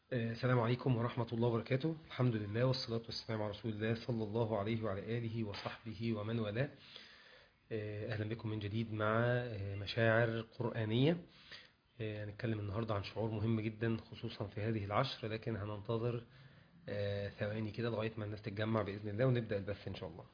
السلام عليكم ورحمة الله وبركاته الحمد لله والصلاة والسلام على رسول الله صلى الله عليه وعلى آله وصحبه ومن والاه أهلا بكم من جديد مع مشاعر قرآنية هنتكلم النهاردة عن شعور مهم جدا خصوصا في هذه العشر لكن هننتظر ثواني كده لغاية ما الناس تتجمع بإذن الله ونبدأ البث إن شاء الله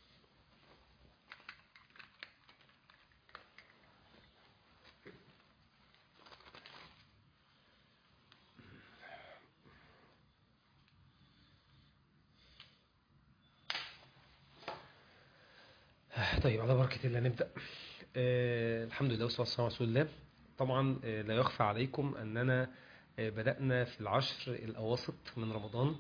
طيب على بركة الله نبدأ آه الحمد لله والصلاة والسلام على رسول الله طبعا آه لا يخفى عليكم أننا آه بدأنا في العشر الأواسط من رمضان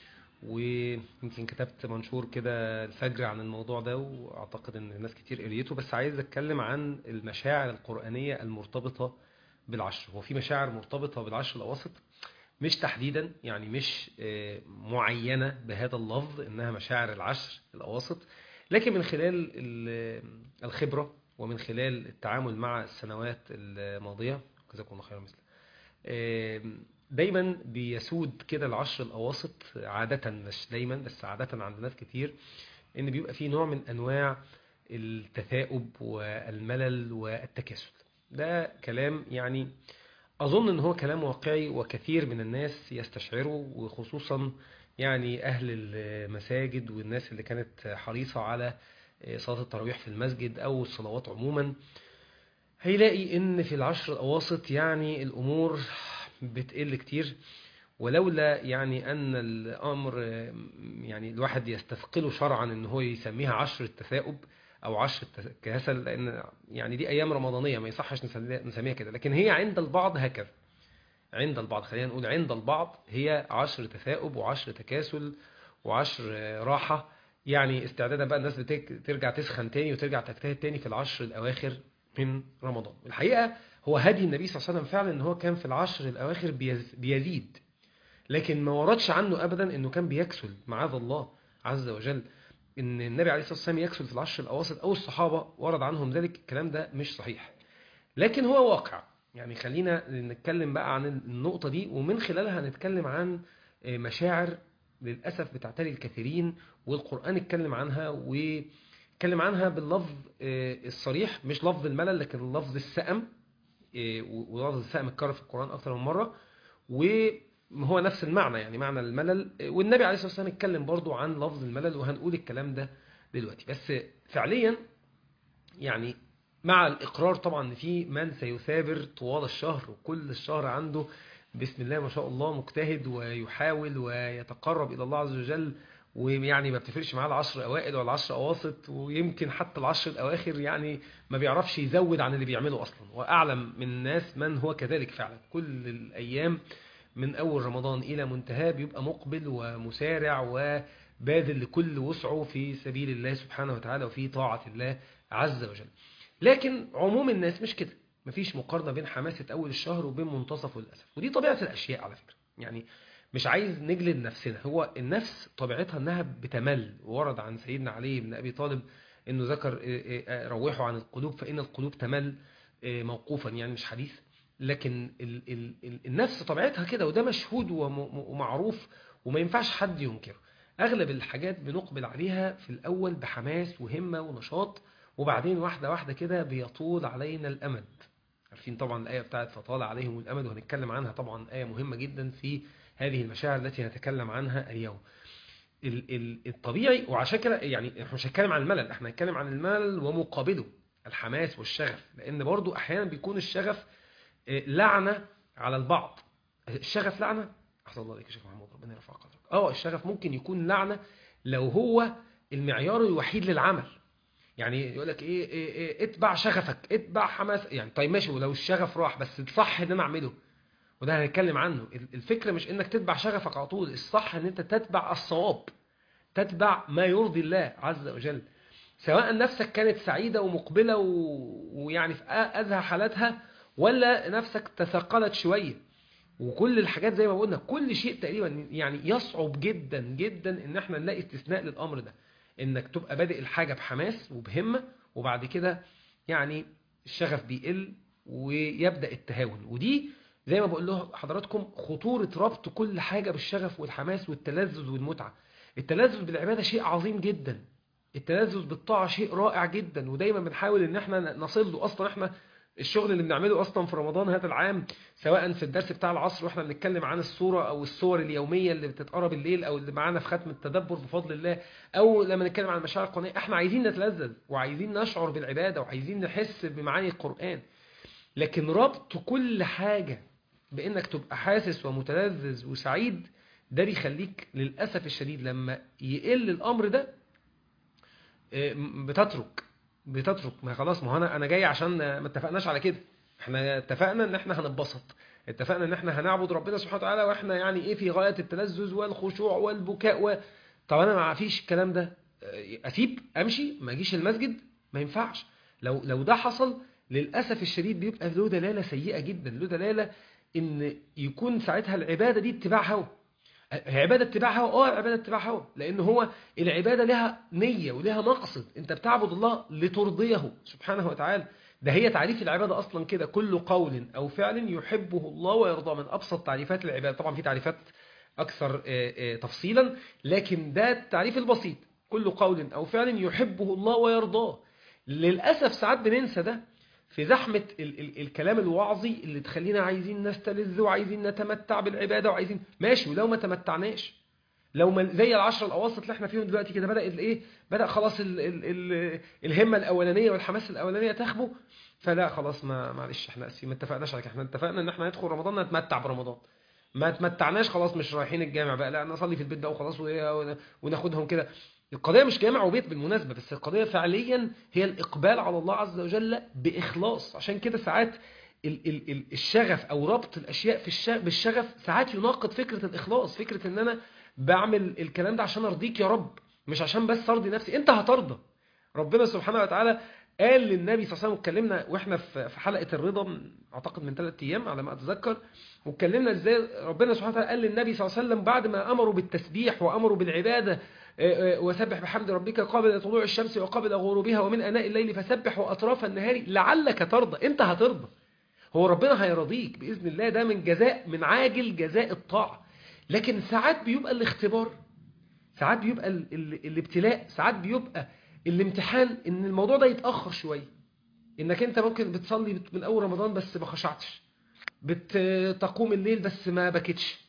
ويمكن كتبت منشور كده الفجر عن الموضوع ده وأعتقد أن الناس كتير قريته بس عايز أتكلم عن المشاعر القرآنية المرتبطة بالعشر هو في مشاعر مرتبطة بالعشر الأواسط مش تحديدا يعني مش معينة بهذا اللفظ إنها مشاعر العشر الأواسط لكن من خلال الخبرة ومن خلال التعامل مع السنوات الماضية جزاكم الله خيرا مثل دايما بيسود كده العشر الأواسط عادة مش دايما بس عادة عند ناس كتير ان بيبقى فيه نوع من انواع التثاؤب والملل والتكاسل ده كلام يعني اظن ان هو كلام واقعي وكثير من الناس يستشعره وخصوصا يعني أهل المساجد والناس اللي كانت حريصة على صلاة التراويح في المسجد أو الصلوات عموما هيلاقي إن في العشر الأواسط يعني الأمور بتقل كتير ولولا يعني أن الأمر يعني الواحد يستثقله شرعا إن هو يسميها عشر التثاؤب أو عشر الكسل لأن يعني دي أيام رمضانية ما يصحش نسميها كده لكن هي عند البعض هكذا عند البعض خلينا نقول عند البعض هي عشر تثاؤب وعشر تكاسل وعشر راحة يعني استعدادا بقى الناس بترجع تسخن تاني وترجع تجتهد تاني في العشر الأواخر من رمضان الحقيقة هو هدي النبي صلى الله عليه وسلم فعلا ان هو كان في العشر الأواخر بيزيد لكن ما وردش عنه أبدا انه كان بيكسل معاذ الله عز وجل ان النبي عليه الصلاة والسلام يكسل في العشر الأواسط أو الصحابة ورد عنهم ذلك الكلام ده مش صحيح لكن هو واقع يعني خلينا نتكلم بقى عن النقطة دي ومن خلالها نتكلم عن مشاعر للأسف بتعتري الكثيرين والقرآن اتكلم عنها واتكلم عنها باللفظ الصريح مش لفظ الملل لكن لفظ السأم ولفظ السأم اتكرر في القرآن أكثر من مرة وهو نفس المعنى يعني معنى الملل والنبي عليه الصلاة والسلام اتكلم برضو عن لفظ الملل وهنقول الكلام ده دلوقتي بس فعليا يعني مع الإقرار طبعا ان في من سيثابر طوال الشهر وكل الشهر عنده بسم الله ما شاء الله مجتهد ويحاول ويتقرب إلى الله عز وجل ويعني ما بتفرقش معاه العشر أوائل ولا العشر أواسط ويمكن حتى العشر الأواخر يعني ما بيعرفش يزود عن اللي بيعمله أصلا وأعلم من الناس من هو كذلك فعلا كل الأيام من أول رمضان إلى منتهى بيبقى مقبل ومسارع وباذل لكل وسعه في سبيل الله سبحانه وتعالى وفي طاعة الله عز وجل لكن عموم الناس مش كده مفيش مقارنة بين حماسة أول الشهر وبين منتصفه للأسف ودي طبيعة الأشياء على فكرة يعني مش عايز نجلد نفسنا هو النفس طبيعتها أنها بتمل ورد عن سيدنا علي بن أبي طالب أنه ذكر روحوا عن القلوب فإن القلوب تمل موقوفا يعني مش حديث لكن ال ال ال النفس طبيعتها كده وده مشهود ومعروف وما ينفعش حد ينكره أغلب الحاجات بنقبل عليها في الأول بحماس وهمة ونشاط وبعدين واحدة واحدة كده بيطول علينا الأمد عارفين طبعا الآية بتاعت فطال عليهم الأمد وهنتكلم عنها طبعا آية مهمة جدا في هذه المشاعر التي نتكلم عنها اليوم الطبيعي وعشان كده يعني احنا مش هنتكلم عن الملل احنا هنتكلم عن الملل ومقابله الحماس والشغف لأن برضو أحيانا بيكون الشغف لعنة على البعض الشغف لعنة أحسن الله عليك يا شيخ محمود ربنا يرفع قدرك اه الشغف ممكن يكون لعنة لو هو المعيار الوحيد للعمل يعني يقول لك إيه, إيه, إيه اتبع شغفك اتبع حماس يعني طيب ماشي ولو الشغف راح بس الصح ان انا اعمله وده هنتكلم عنه الفكرة مش انك تتبع شغفك على طول الصح ان انت تتبع الصواب تتبع ما يرضي الله عز وجل سواء نفسك كانت سعيدة ومقبلة و... ويعني في أزهى حالاتها ولا نفسك تثقلت شوية وكل الحاجات زي ما قلنا كل شيء تقريبا يعني يصعب جدا جدا ان احنا نلاقي استثناء للامر ده انك تبقى بادئ الحاجة بحماس وبهمة وبعد كده يعني الشغف بيقل ويبدأ التهاون ودي زي ما بقول له حضراتكم خطورة ربط كل حاجة بالشغف والحماس والتلذذ والمتعة التلذذ بالعبادة شيء عظيم جدا التلذذ بالطاعة شيء رائع جدا ودايما بنحاول ان احنا نصل له اصلا احنا الشغل اللي بنعمله اصلا في رمضان هذا العام سواء في الدرس بتاع العصر واحنا بنتكلم عن الصورة او الصور اليومية اللي بتتقرا بالليل او اللي معانا في ختم التدبر بفضل الله او لما نتكلم عن المشاعر القرآنية احنا عايزين نتلذذ وعايزين نشعر بالعبادة وعايزين نحس بمعاني القرآن لكن ربط كل حاجة بانك تبقى حاسس ومتلذذ وسعيد ده بيخليك للأسف الشديد لما يقل الأمر ده بتترك بتترك ما خلاص ما هو انا انا جاي عشان ما اتفقناش على كده احنا اتفقنا ان احنا هنتبسط اتفقنا ان احنا هنعبد ربنا سبحانه وتعالى واحنا يعني ايه في غايه التلذذ والخشوع والبكاء و... طب انا ما فيش الكلام ده اسيب امشي ما اجيش المسجد ما ينفعش لو لو ده حصل للاسف الشديد بيبقى له دلاله سيئه جدا له دلاله ان يكون ساعتها العباده دي اتباع هوى عبادة اتباع هوى اه عبادة اتباع هوى لأن هو العبادة لها نية ولها مقصد أنت بتعبد الله لترضيه سبحانه وتعالى ده هي تعريف العبادة أصلا كده كل قول أو فعل يحبه الله ويرضاه من أبسط تعريفات العبادة طبعا في تعريفات أكثر تفصيلا لكن ده التعريف البسيط كل قول أو فعل يحبه الله ويرضاه للأسف ساعات بننسى ده في زحمة ال ال الكلام الوعظي اللي تخلينا عايزين نستلذ وعايزين نتمتع بالعبادة وعايزين ماشي ولو ما تمتعناش لو ما زي العشر الأواسط اللي احنا فيهم دلوقتي كده بدأ الايه بدأ خلاص ال ال ال الهمة الأولانية والحماس الأولانية تخبو فلا خلاص ما معلش احنا اسفين ما اتفقناش على احنا اتفقنا ان احنا ندخل رمضان نتمتع برمضان ما تمتعناش خلاص مش رايحين الجامع بقى لا نصلي في البيت بقى وخلاص وناخدهم كده القضية مش جامع وبيت بالمناسبة بس القضية فعليا هي الإقبال على الله عز وجل بإخلاص عشان كده ساعات ال ال ال الشغف أو ربط الأشياء في الشغف بالشغف ساعات يناقض فكرة الإخلاص فكرة إن أنا بعمل الكلام ده عشان أرضيك يا رب مش عشان بس أرضي نفسي أنت هترضى ربنا سبحانه وتعالى قال للنبي صلى الله عليه وسلم اتكلمنا واحنا في حلقة الرضا اعتقد من ثلاث ايام على ما اتذكر واتكلمنا ازاي ربنا سبحانه وتعالى قال للنبي صلى الله عليه وسلم بعد ما امروا بالتسبيح وامروا بالعبادة وسبح بحمد ربك قبل طلوع الشمس وقبل غروبها ومن اناء الليل فسبح واطراف النهار لعلك ترضى انت هترضى هو ربنا هيرضيك باذن الله ده من جزاء من عاجل جزاء الطاعه لكن ساعات بيبقى الاختبار ساعات بيبقى ال ال الابتلاء ساعات بيبقى الامتحان ان الموضوع ده يتاخر شويه انك انت ممكن بتصلي من اول رمضان بس ما خشعتش بتقوم الليل بس ما بكتش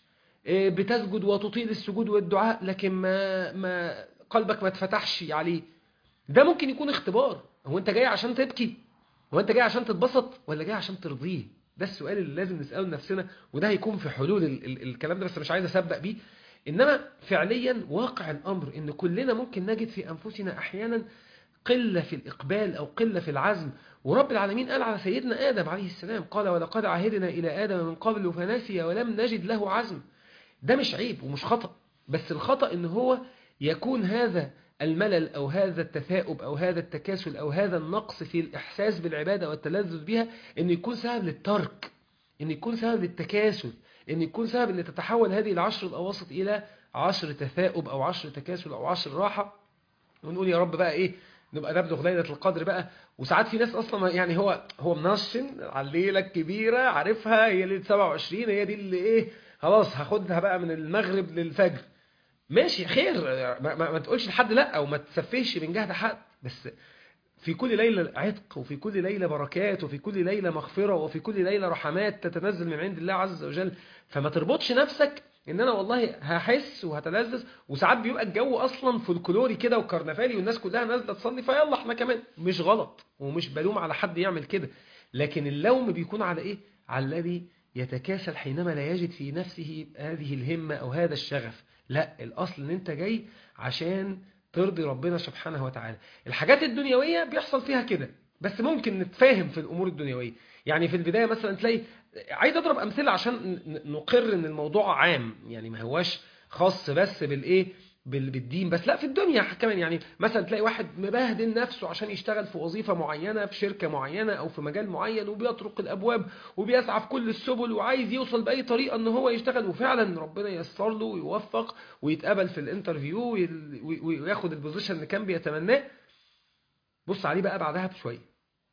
بتسجد وتطيل السجود والدعاء لكن ما ما قلبك ما اتفتحش عليه ده ممكن يكون اختبار هو انت جاي عشان تبكي هو انت جاي عشان تتبسط ولا جاي عشان ترضيه ده السؤال اللي لازم نساله لنفسنا وده هيكون في حلول ال ال الكلام ده بس مش عايز اسبق بيه انما فعليا واقع الامر ان كلنا ممكن نجد في انفسنا احيانا قله في الاقبال او قله في العزم ورب العالمين قال على سيدنا ادم عليه السلام قال ولقد عهدنا الى ادم من قبل فنسي ولم نجد له عزم ده مش عيب ومش خطأ بس الخطأ ان هو يكون هذا الملل أو هذا التثاؤب أو هذا التكاسل أو هذا النقص في الإحساس بالعبادة والتلذذ بها أن يكون سبب للترك أن يكون سبب للتكاسل أن يكون سبب أن تتحول هذه العشر الأواسط إلى عشر تثاؤب أو عشر تكاسل أو عشر راحة ونقول يا رب بقى إيه نبقى نبلغ ليلة القدر بقى وساعات في ناس أصلا يعني هو هو منشن على الليلة الكبيرة عارفها هي ليلة 27 هي دي اللي إيه خلاص هاخدها بقى من المغرب للفجر ماشي خير ما, ما, ما تقولش لحد لا او ما تسفهش من جهد حد بس في كل ليلة عتق وفي كل ليلة بركات وفي كل ليلة مغفرة وفي كل ليلة رحمات تتنزل من عند الله عز وجل فما تربطش نفسك ان انا والله هحس وهتلذذ وساعات بيبقى الجو اصلا فولكلوري كده وكرنفالي والناس كلها نازله تصلي فيلا احنا كمان مش غلط ومش بلوم على حد يعمل كده لكن اللوم بيكون على ايه على الذي يتكاسل حينما لا يجد في نفسه هذه الهمة أو هذا الشغف لا الأصل ان انت جاي عشان ترضي ربنا سبحانه وتعالى الحاجات الدنيوية بيحصل فيها كده بس ممكن نتفاهم في الأمور الدنيوية يعني في البداية مثلا تلاقي عايز أضرب أمثلة عشان نقر ان الموضوع عام يعني ما هواش خاص بس بالإيه بالدين بس لا في الدنيا كمان يعني مثلا تلاقي واحد مبهدل نفسه عشان يشتغل في وظيفة معينة في شركة معينة أو في مجال معين وبيطرق الأبواب وبيسعى في كل السبل وعايز يوصل بأي طريقة أن هو يشتغل وفعلا ربنا ييسر له ويوفق ويتقبل في الانترفيو وياخد البوزيشن اللي كان بيتمناه بص عليه بقى بعدها بشوية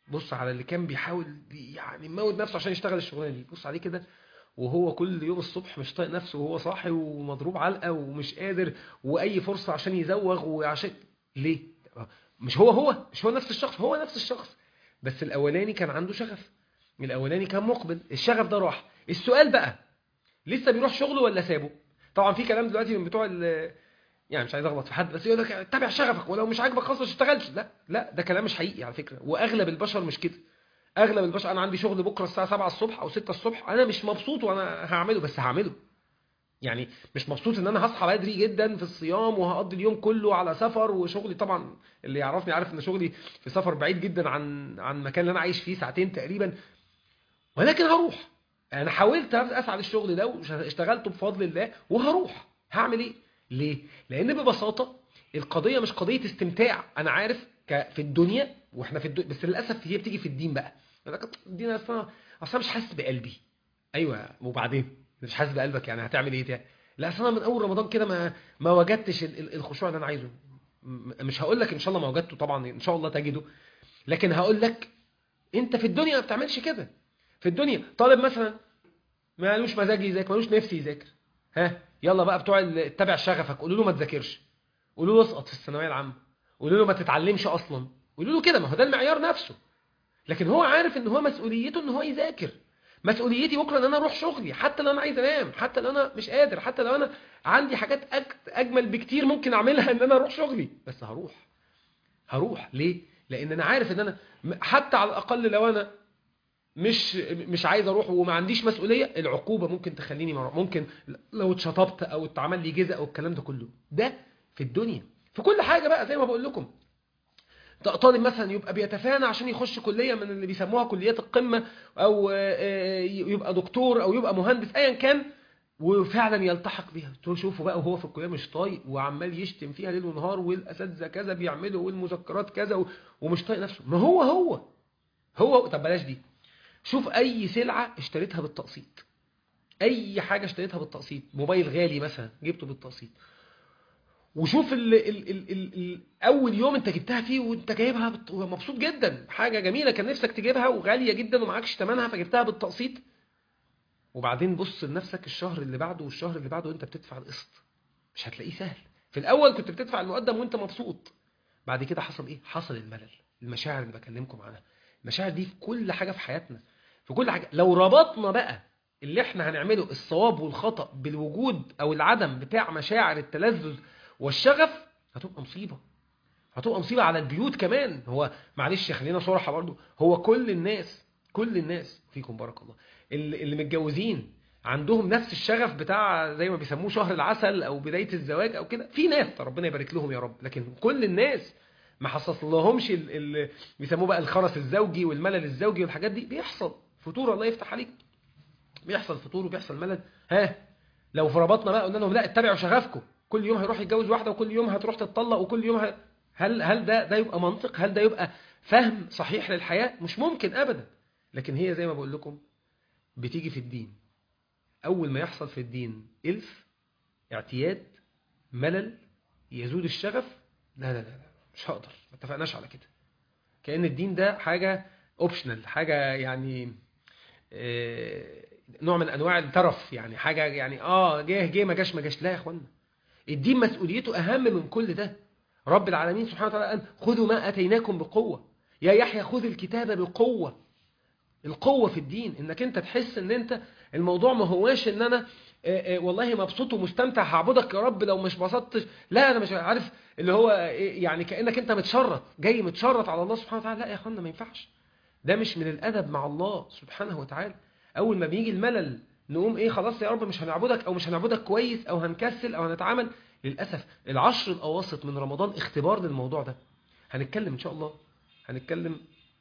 بص على اللي كان بيحاول بي- يعني يموت نفسه عشان يشتغل الشغلانه دي بص عليه كده وهو كل يوم الصبح مش طايق نفسه وهو صاحي ومضروب علقه ومش قادر واي فرصه عشان يزوغ وعشان ليه مش هو هو مش هو نفس الشخص هو نفس الشخص بس الاولاني كان عنده شغف الاولاني كان مقبل الشغف ده راح السؤال بقى لسه بيروح شغله ولا سابه طبعا في كلام دلوقتي من بتوع ال- يعني مش عايز اغلط في حد بس يقول لك اتبع شغفك ولو مش عاجبك خلاص ما تشتغلش لا لا ده كلام مش حقيقي على فكره واغلب البشر مش كده اغلب البشر انا عندي شغل بكره الساعه 7 الصبح او 6 الصبح انا مش مبسوط وانا هعمله بس هعمله يعني مش مبسوط ان انا هصحى بدري جدا في الصيام وهقضي اليوم كله على سفر وشغلي طبعا اللي يعرفني عارف ان شغلي في سفر بعيد جدا عن عن المكان اللي انا عايش فيه ساعتين تقريبا ولكن هروح انا حاولت اسعى للشغل ده واشتغلته بفضل الله وهروح هعمل ايه ليه لان ببساطه القضيه مش قضيه استمتاع انا عارف ك- في الدنيا واحنا في الدنيا بس للاسف هي بتيجي في الدين بقى يقول لك الدين اصلا اصلا مش حاسس بقلبي ايوه وبعدين مش حاسس بقلبك يعني هتعمل ايه تاني لا اصل انا من اول رمضان كده ما ما وجدتش ال- ال- الخشوع اللي انا عايزه م- مش هقول لك ان شاء الله ما وجدته طبعا ان شاء الله تجده لكن هقول لك انت في الدنيا ما بتعملش كده في الدنيا طالب مثلا مالوش مزاج يذاكر مالوش نفس يذاكر ها يلا بقى بتوع ال- اتبع شغفك قولوا له ما تذاكرش قولوا له اسقط في الثانويه العامه قولوا له ما تتعلمش اصلا قولوا له كده ما هو ده المعيار نفسه لكن هو عارف ان هو مسؤوليته ان هو يذاكر مسؤوليتي بكره ان انا اروح شغلي حتى لو انا عايز انام حتى لو انا مش قادر حتى لو انا عندي حاجات أك- اجمل بكتير ممكن اعملها ان انا اروح شغلي بس هروح هروح ليه لان انا عارف ان انا م- حتى على الاقل لو انا مش مش عايز اروح وما عنديش مسؤوليه العقوبه ممكن تخليني ما أروح. ممكن لو اتشطبت او اتعمل لي جزء او الكلام ده كله ده في الدنيا في كل حاجه بقى زي ما بقول لكم ط- طالب مثلا يبقى بيتفانى عشان يخش كليه من اللي بيسموها كليات القمه او آه، آه، يبقى دكتور او يبقى مهندس ايا كان وفعلا يلتحق بيها تقول شوفوا بقى وهو في الكليه مش طايق وعمال يشتم فيها ليل ونهار والاساتذه كذا بيعملوا والمذكرات كذا و- ومش طايق نفسه ما هو هو هو طب بلاش دي شوف اي سلعه اشتريتها بالتقسيط اي حاجه اشتريتها بالتقسيط موبايل غالي مثلا جبته بالتقسيط وشوف ال ال ال ال ال اول يوم انت جبتها فيه وانت جايبها بت- مبسوط جدا حاجه جميله كان نفسك تجيبها وغاليه جدا ومعكش ثمنها فجبتها بالتقسيط وبعدين بص لنفسك الشهر اللي بعده والشهر اللي بعده وانت بتدفع القسط مش هتلاقيه سهل في الاول كنت بتدفع المقدم وانت مبسوط بعد كده حصل ايه حصل الملل المشاعر اللي بكلمكم عنها المشاعر دي في كل حاجه في حياتنا في كل حاجه لو ربطنا بقى اللي احنا هنعمله الصواب والخطا بالوجود او العدم بتاع مشاعر التلذذ والشغف هتبقى مصيبه هتبقى مصيبه على البيوت كمان هو معلش خلينا صراحه برضو هو كل الناس كل الناس فيكم بارك الله اللي, اللي متجوزين عندهم نفس الشغف بتاع زي ما بيسموه شهر العسل او بدايه الزواج او كده في ناس ربنا يبارك لهم يا رب لكن كل الناس ما حصل لهمش اللي بيسموه بقى الخرس الزوجي والملل الزوجي والحاجات دي بيحصل فتور الله يفتح عليك بيحصل فتور وبيحصل ملل ها لو في ربطنا بقى قلنا لهم لا اتبعوا شغفكم كل يوم هيروح يتجوز واحده وكل يوم هتروح تتطلق وكل يوم ه... هل هل ده ده يبقى منطق هل ده يبقى فهم صحيح للحياه مش ممكن ابدا لكن هي زي ما بقول لكم بتيجي في الدين اول ما يحصل في الدين الف اعتياد ملل يزول الشغف لا لا لا, لا. مش هقدر ما اتفقناش على كده كأن الدين ده حاجة اوبشنال حاجة يعني آه، نوع من انواع الترف يعني حاجة يعني اه جه جه ما جاش ما جاش لا يا اخوانا الدين مسؤوليته اهم من كل ده رب العالمين سبحانه وتعالى قال خذوا ما اتيناكم بقوة يا يحيى خذ الكتاب بقوة القوة في الدين انك انت تحس ان انت الموضوع ما هواش ان انا آه، آه، والله مبسوط ومستمتع هعبدك يا رب لو مش بسطتش لا انا مش عارف اللي هو آه، يعني كانك انت متشرط جاي متشرط على الله سبحانه وتعالى لا يا اخوانا ما ينفعش ده مش من الادب مع الله سبحانه وتعالى اول ما بيجي الملل نقوم ايه خلاص يا رب مش هنعبدك او مش هنعبدك كويس او هنكسل او هنتعامل للاسف العشر الاواسط من رمضان اختبار للموضوع ده هنتكلم ان شاء الله هنتكلم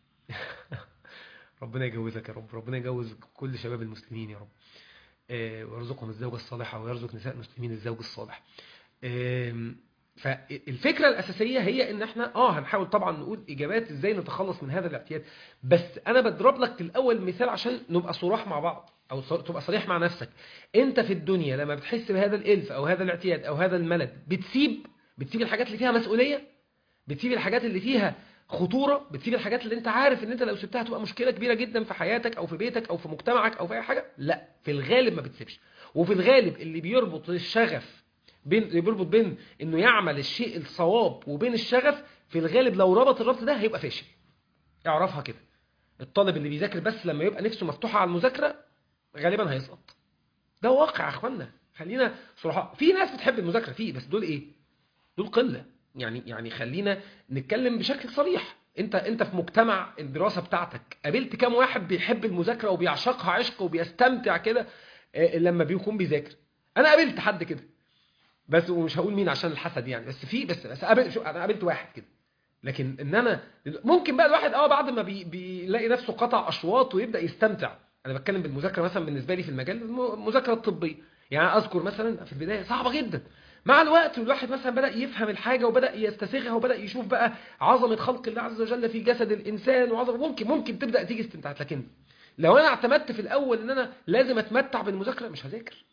ربنا يجوزك يا رب ربنا يجوز كل شباب المسلمين يا رب آه، ويرزقهم الزوجة الصالحة ويرزق نساء المسلمين الزوج الصالح آم، فالفكرة الأساسية هي إن إحنا آه هنحاول طبعا نقول إجابات إزاي نتخلص من هذا الاعتياد بس أنا بضرب لك الأول مثال عشان نبقى صراح مع بعض أو ص- تبقى صريح مع نفسك أنت في الدنيا لما بتحس بهذا الإلف أو هذا الاعتياد أو هذا الملل بتسيب بتسيب الحاجات اللي فيها مسؤولية بتسيب الحاجات اللي فيها خطوره بتسيب الحاجات اللي انت عارف ان انت لو سبتها هتبقى مشكله كبيره جدا في حياتك او في بيتك او في مجتمعك او في اي حاجه لا في الغالب ما بتسيبش وفي الغالب اللي بيربط الشغف بين اللي بيربط بين انه يعمل الشيء الصواب وبين الشغف في الغالب لو ربط الربط ده هيبقى فاشل اعرفها كده الطالب اللي بيذاكر بس لما يبقى نفسه مفتوحه على المذاكره غالبا هيسقط ده واقع يا اخوانا خلينا صراحه في ناس بتحب المذاكره فيه بس دول ايه دول قله يعني يعني خلينا نتكلم بشكل صريح انت انت في مجتمع الدراسه بتاعتك قابلت كام واحد بيحب المذاكره وبيعشقها عشق وبيستمتع كده آه، لما بيكون بيذاكر انا قابلت حد كده بس ومش هقول مين عشان الحسد يعني بس في بس بس قابل شو انا قابلت واحد كده لكن ان انا ممكن بقى الواحد اه بعد ما بي بيلاقي نفسه قطع اشواط ويبدا يستمتع انا بتكلم بالمذاكره مثلا بالنسبه لي في المجال المذاكره الطبيه يعني اذكر مثلا في البدايه صعبه جدا مع الوقت الواحد مثلا بدا يفهم الحاجه وبدا يستسيغها وبدا يشوف بقى عظمه خلق الله عز وجل في جسد الانسان وعظمه ممكن ممكن تبدا تيجي استمتاعات لكن لو انا اعتمدت في الاول ان انا لازم اتمتع بالمذاكره مش هذاكر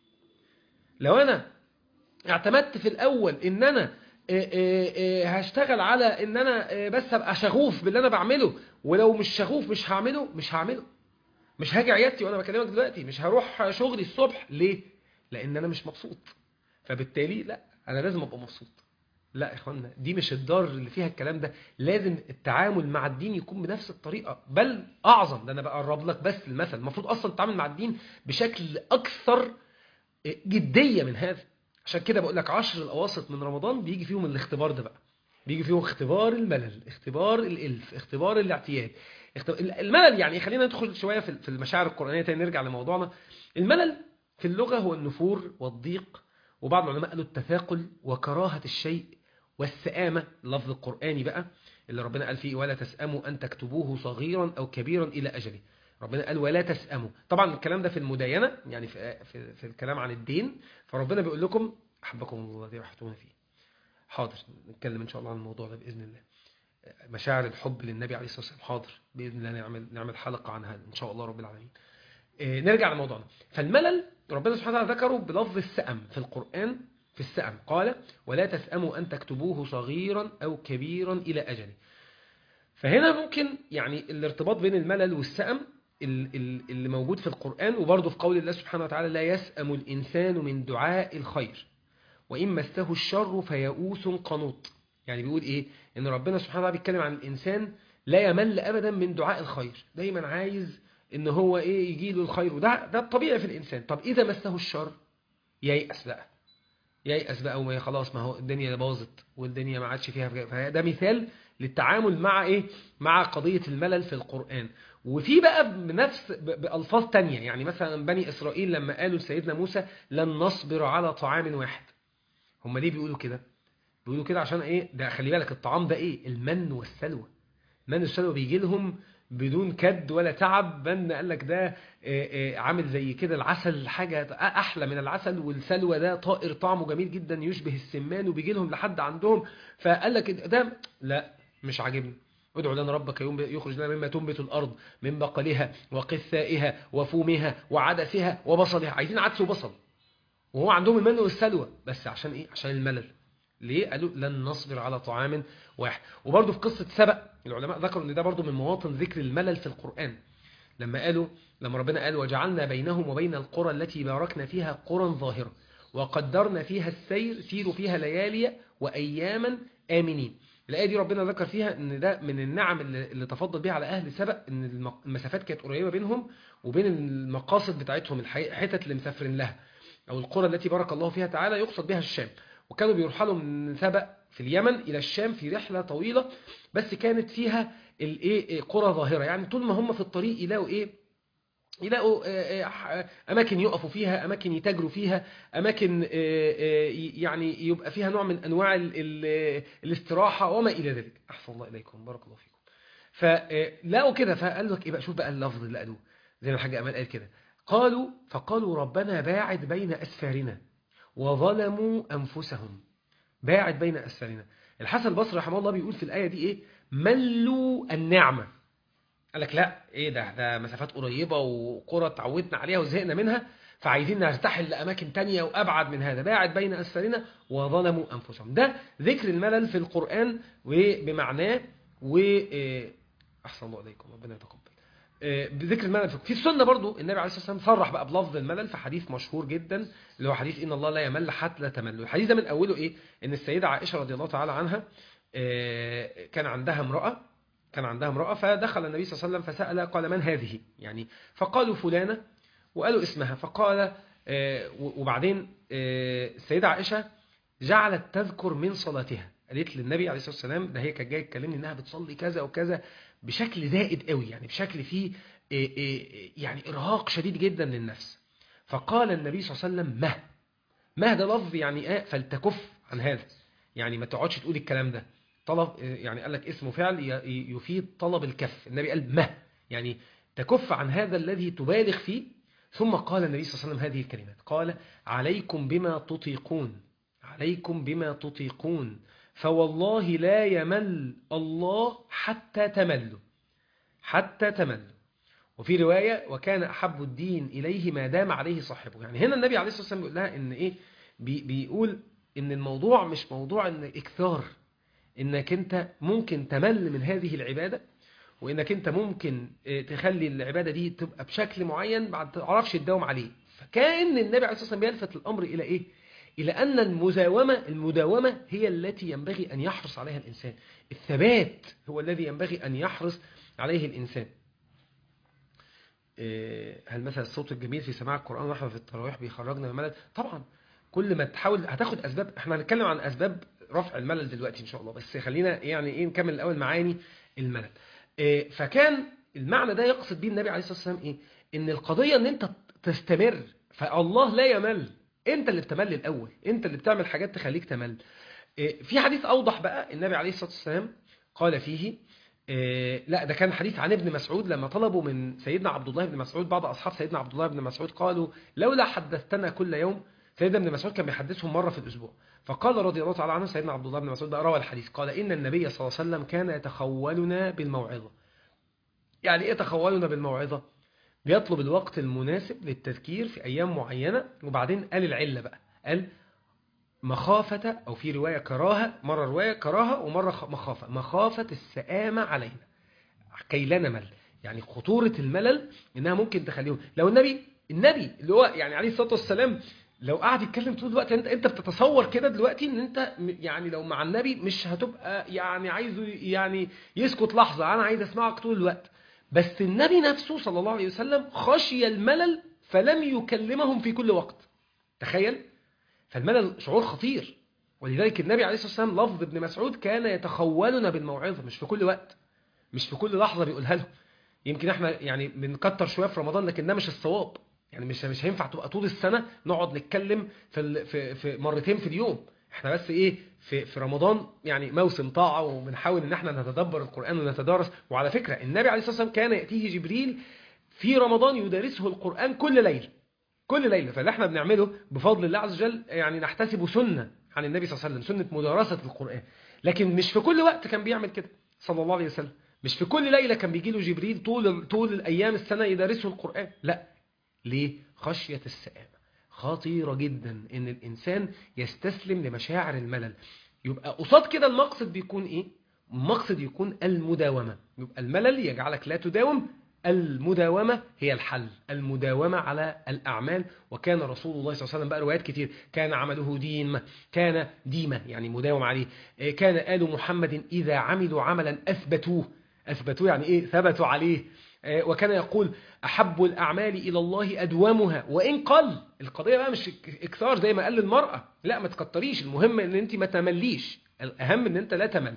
لو انا اعتمدت في الاول ان انا آه، آه، آه، هشتغل على ان انا آه، بس ابقى شغوف باللي انا بعمله ولو مش شغوف مش هعمله مش هعمله مش هاجي عيادتي وانا بكلمك دلوقتي مش هروح شغلي الصبح ليه لان انا مش مبسوط فبالتالي لا انا لازم ابقى مبسوط لا يا اخوانا دي مش الدار اللي فيها الكلام ده لازم التعامل مع الدين يكون بنفس الطريقه بل اعظم ده انا بقرب لك بس المثل المفروض اصلا تتعامل مع الدين بشكل اكثر جديه من هذا عشان كده بقول لك عشر الاواسط من رمضان بيجي فيهم الاختبار ده بقى بيجي فيهم اختبار الملل اختبار الالف اختبار الاعتياد اختبار الملل يعني خلينا ندخل شويه في في المشاعر القرانيه تاني نرجع لموضوعنا الملل في اللغه هو النفور والضيق وبعض العلماء قالوا التثاقل وكراهه الشيء والسآمة اللفظ القرآني بقى اللي ربنا قال فيه ولا تسأموا أن تكتبوه صغيرا أو كبيرا إلى أجله ربنا قال ولا تسأموا طبعا الكلام ده في المداينة يعني في, في, في الكلام عن الدين فربنا بيقول لكم أحبكم الله الذي رحتونا فيه حاضر نتكلم إن شاء الله عن الموضوع ده بإذن الله مشاعر الحب للنبي عليه الصلاة والسلام حاضر بإذن الله نعمل, نعمل حلقة عنها إن شاء الله رب العالمين إيه، نرجع لموضوعنا فالملل ربنا سبحانه وتعالى ذكره بلفظ السأم في القرآن في السأم قال ولا تسأموا أن تكتبوه صغيرا أو كبيرا إلى أجله فهنا ممكن يعني الارتباط بين الملل والسأم ال- ال- اللي موجود في القرآن وبرضه في قول الله سبحانه وتعالى لا يسأم الإنسان من دعاء الخير وإن مسه الشر فيئوس قنوط يعني بيقول إيه إن ربنا سبحانه وتعالى بيتكلم عن الإنسان لا يمل أبدا من دعاء الخير دايما عايز إن هو إيه يجي له الخير وده ده الطبيعي في الإنسان طب إذا مسه الشر ييأس بقى ييأس بقى وما خلاص ما هو الدنيا باظت والدنيا ما عادش فيها فده مثال للتعامل مع ايه مع قضية الملل في القرآن وفي بقى بنفس ب- بألفاظ تانية يعني مثلا بني إسرائيل لما قالوا لسيدنا موسى لن نصبر على طعام واحد هم ليه بيقولوا كده بيقولوا كده عشان ايه ده خلي بالك الطعام ده ايه المن والسلوى المن والسلوى بيجي لهم بدون كد ولا تعب من قال لك ده آه، آه، عامل زي كده العسل حاجة أحلى من العسل والسلوى ده طائر طعمه جميل جدا يشبه السمان وبيجي لهم لحد عندهم فقال لك ده لا مش عاجبني ادعو لنا ربك يوم يخرج لنا مما تنبت الأرض من بقلها وقثائها وفومها وعدسها وبصلها عايزين عدس وبصل وهو عندهم المن والسلوى بس عشان ايه عشان الملل ليه قالوا لن نصبر على طعام واحد وبرضه في قصة سبأ العلماء ذكروا ان ده برضه من مواطن ذكر الملل في القرآن لما قالوا لما ربنا قال وجعلنا بينهم وبين القرى التي باركنا فيها قرى ظاهرة وقدرنا فيها السير سيروا فيها ليالي وأياما آمنين الآية دي ربنا ذكر فيها ان ده من النعم اللي, اللي تفضل بها على أهل سبأ ان الم- المسافات كانت قريبة بينهم وبين المقاصد بتاعتهم الحتت اللي مسافرين لها أو القرى التي بارك الله فيها تعالى يقصد بها الشام وكانوا بيرحلوا من سبأ في اليمن إلى الشام في رحلة طويلة بس كانت فيها الايه قرى ظاهرة يعني طول ما هم في الطريق يلاقوا ايه يلاقوا آه، آه، أماكن يقفوا فيها أماكن يتاجروا فيها أماكن آه، آه، يعني يبقى فيها نوع من أنواع ال- ال- الاستراحة وما إلى ذلك أحسن الله إليكم بارك الله فيكم فلقوا كده فقال لك إيه بقى شوف بقى اللفظ اللي قالوه زي ما الحاج أمال قال كده قالوا فقالوا ربنا باعد بين أسفارنا وظلموا أنفسهم باعد بين أسفارنا الحسن البصري رحمه الله بيقول في الآية دي إيه ملوا النعمة قال لك لا إيه ده ده مسافات قريبة وقرى اتعودنا عليها وزهقنا منها فعايزين نرتحل لأماكن تانية وأبعد من هذا باعد بين أسفارنا وظلموا أنفسهم ده ذكر الملل في القرآن وبمعناه و آه، احسن الله عليكم ربنا يتقبل آه، بذكر الملل في السنه برضو النبي عليه الصلاه والسلام صرح بقى بلفظ الملل في حديث مشهور جدا اللي هو حديث ان الله لا يمل حتى لا تمل الحديث ده من اوله ايه ان السيده عائشه رضي الله تعالى عنها آه، كان عندها امراه كان عندها امراه فدخل النبي صلى الله عليه وسلم فسال قال من هذه يعني فقالوا فلانه وقالوا اسمها فقال آه، وبعدين آه، السيده عائشه جعلت تذكر من صلاتها قالت للنبي عليه الصلاه والسلام ده هي كانت جايه تكلمني انها بتصلي كذا وكذا بشكل زائد قوي يعني بشكل فيه إيه إيه يعني ارهاق شديد جدا للنفس فقال النبي صلى الله عليه وسلم مه مه ده لفظ يعني ايه فلتكف عن هذا يعني ما تقعدش تقول الكلام ده طلب يعني قال لك اسمه فعل ي- يفيد طلب الكف النبي قال مه يعني تكف عن هذا الذي تبالغ فيه ثم قال النبي صلى الله عليه وسلم هذه الكلمات قال عليكم بما تطيقون عليكم بما تطيقون فوالله لا يمل الله حتى تملوا حتى تملوا وفي رواية وكان أحب الدين إليه ما دام عليه صاحبه يعني هنا النبي عليه الصلاة والسلام بيقول لها إن إيه بي بيقول إن الموضوع مش موضوع إن إكثار إنك أنت ممكن تمل من هذه العبادة وإنك أنت ممكن إيه، تخلي العبادة دي تبقى بشكل معين بعد تعرفش تداوم عليه فكان النبي عليه الصلاة والسلام بيلفت الأمر إلى إيه إلى أن المزاومة المداومة هي التي ينبغي أن يحرص عليها الإنسان الثبات هو الذي ينبغي أن يحرص عليه الإنسان إيه، هل مثلا الصوت الجميل في سماع القرآن واحنا في التراويح بيخرجنا من الملل طبعا كل ما تحاول هتاخد أسباب احنا هنتكلم عن أسباب رفع الملل دلوقتي إن شاء الله بس خلينا يعني إيه نكمل الأول معاني الملل إيه، فكان المعنى ده يقصد بيه النبي عليه الصلاة والسلام إيه إن القضية إن أنت تستمر فالله لا يمل انت اللي بتمل الاول انت اللي بتعمل حاجات تخليك تمل إيه، في حديث اوضح بقى النبي عليه الصلاه والسلام قال فيه إيه، لا ده كان حديث عن ابن مسعود لما طلبوا من سيدنا عبد الله بن مسعود بعض اصحاب سيدنا عبد الله بن مسعود قالوا لولا حدثتنا كل يوم سيدنا ابن مسعود كان بيحدثهم مره في الاسبوع فقال رضي الله تعالى عنه سيدنا عبد الله بن مسعود بقى روى الحديث قال ان النبي صلى الله عليه وسلم كان يتخولنا بالموعظه يعني ايه تخولنا بالموعظه بيطلب الوقت المناسب للتذكير في أيام معينة وبعدين قال العلة بقى قال مخافة أو في رواية كراهة مرة رواية كراهة ومرة خ- مخافة مخافة السآمة علينا كي لا نمل يعني خطورة الملل إنها ممكن تخليهم لو النبي النبي اللي هو يعني عليه الصلاة والسلام لو قعد يتكلم طول الوقت انت انت بتتصور كده دلوقتي ان انت م- يعني لو مع النبي مش هتبقى يعني عايزه يعني يسكت لحظة انا عايز اسمعك طول الوقت بس النبي نفسه صلى الله عليه وسلم خشي الملل فلم يكلمهم في كل وقت تخيل فالملل شعور خطير ولذلك النبي عليه الصلاة والسلام لفظ ابن مسعود كان يتخولنا بالموعظة مش في كل وقت مش في كل لحظة بيقولها لهم يمكن احنا يعني بنكتر شوية في رمضان لكن ده مش الصواب يعني مش مش هينفع تبقى طول السنة نقعد نتكلم في ال- في في مرتين في اليوم احنا بس ايه في في رمضان يعني موسم طاعة وبنحاول ان احنا نتدبر القرآن ونتدارس وعلى فكرة النبي عليه الصلاة والسلام كان يأتيه جبريل في رمضان يدرسه القرآن كل ليلة كل ليلة فاللي احنا بنعمله بفضل الله عز وجل يعني نحتسبه سنة عن النبي صلى الله عليه وسلم سنة مدارسة القرآن لكن مش في كل وقت كان بيعمل كده صلى الله عليه وسلم مش في كل ليلة كان بيجي له جبريل طول طول الأيام السنة يدرسه القرآن لا ليه خشية السآمة خطيرة جدا ان الانسان يستسلم لمشاعر الملل يبقى قصاد كده المقصد بيكون ايه المقصد يكون المداومة يبقى الملل يجعلك لا تداوم المداومة هي الحل المداومة على الأعمال وكان رسول الله صلى الله عليه وسلم بقى روايات كتير كان عمله ديم كان ديمة يعني مداوم عليه إيه، كان آل محمد إذا عملوا عملا أثبتوه أثبتوه يعني إيه ثبتوا عليه إيه، وكان يقول أحب الأعمال إلى الله أدومها وإن قل القضية بقى مش إكثار زي ما قال المرأة لا ما تكتريش المهم إن أنت ما تمليش الأهم إن أنت لا تمل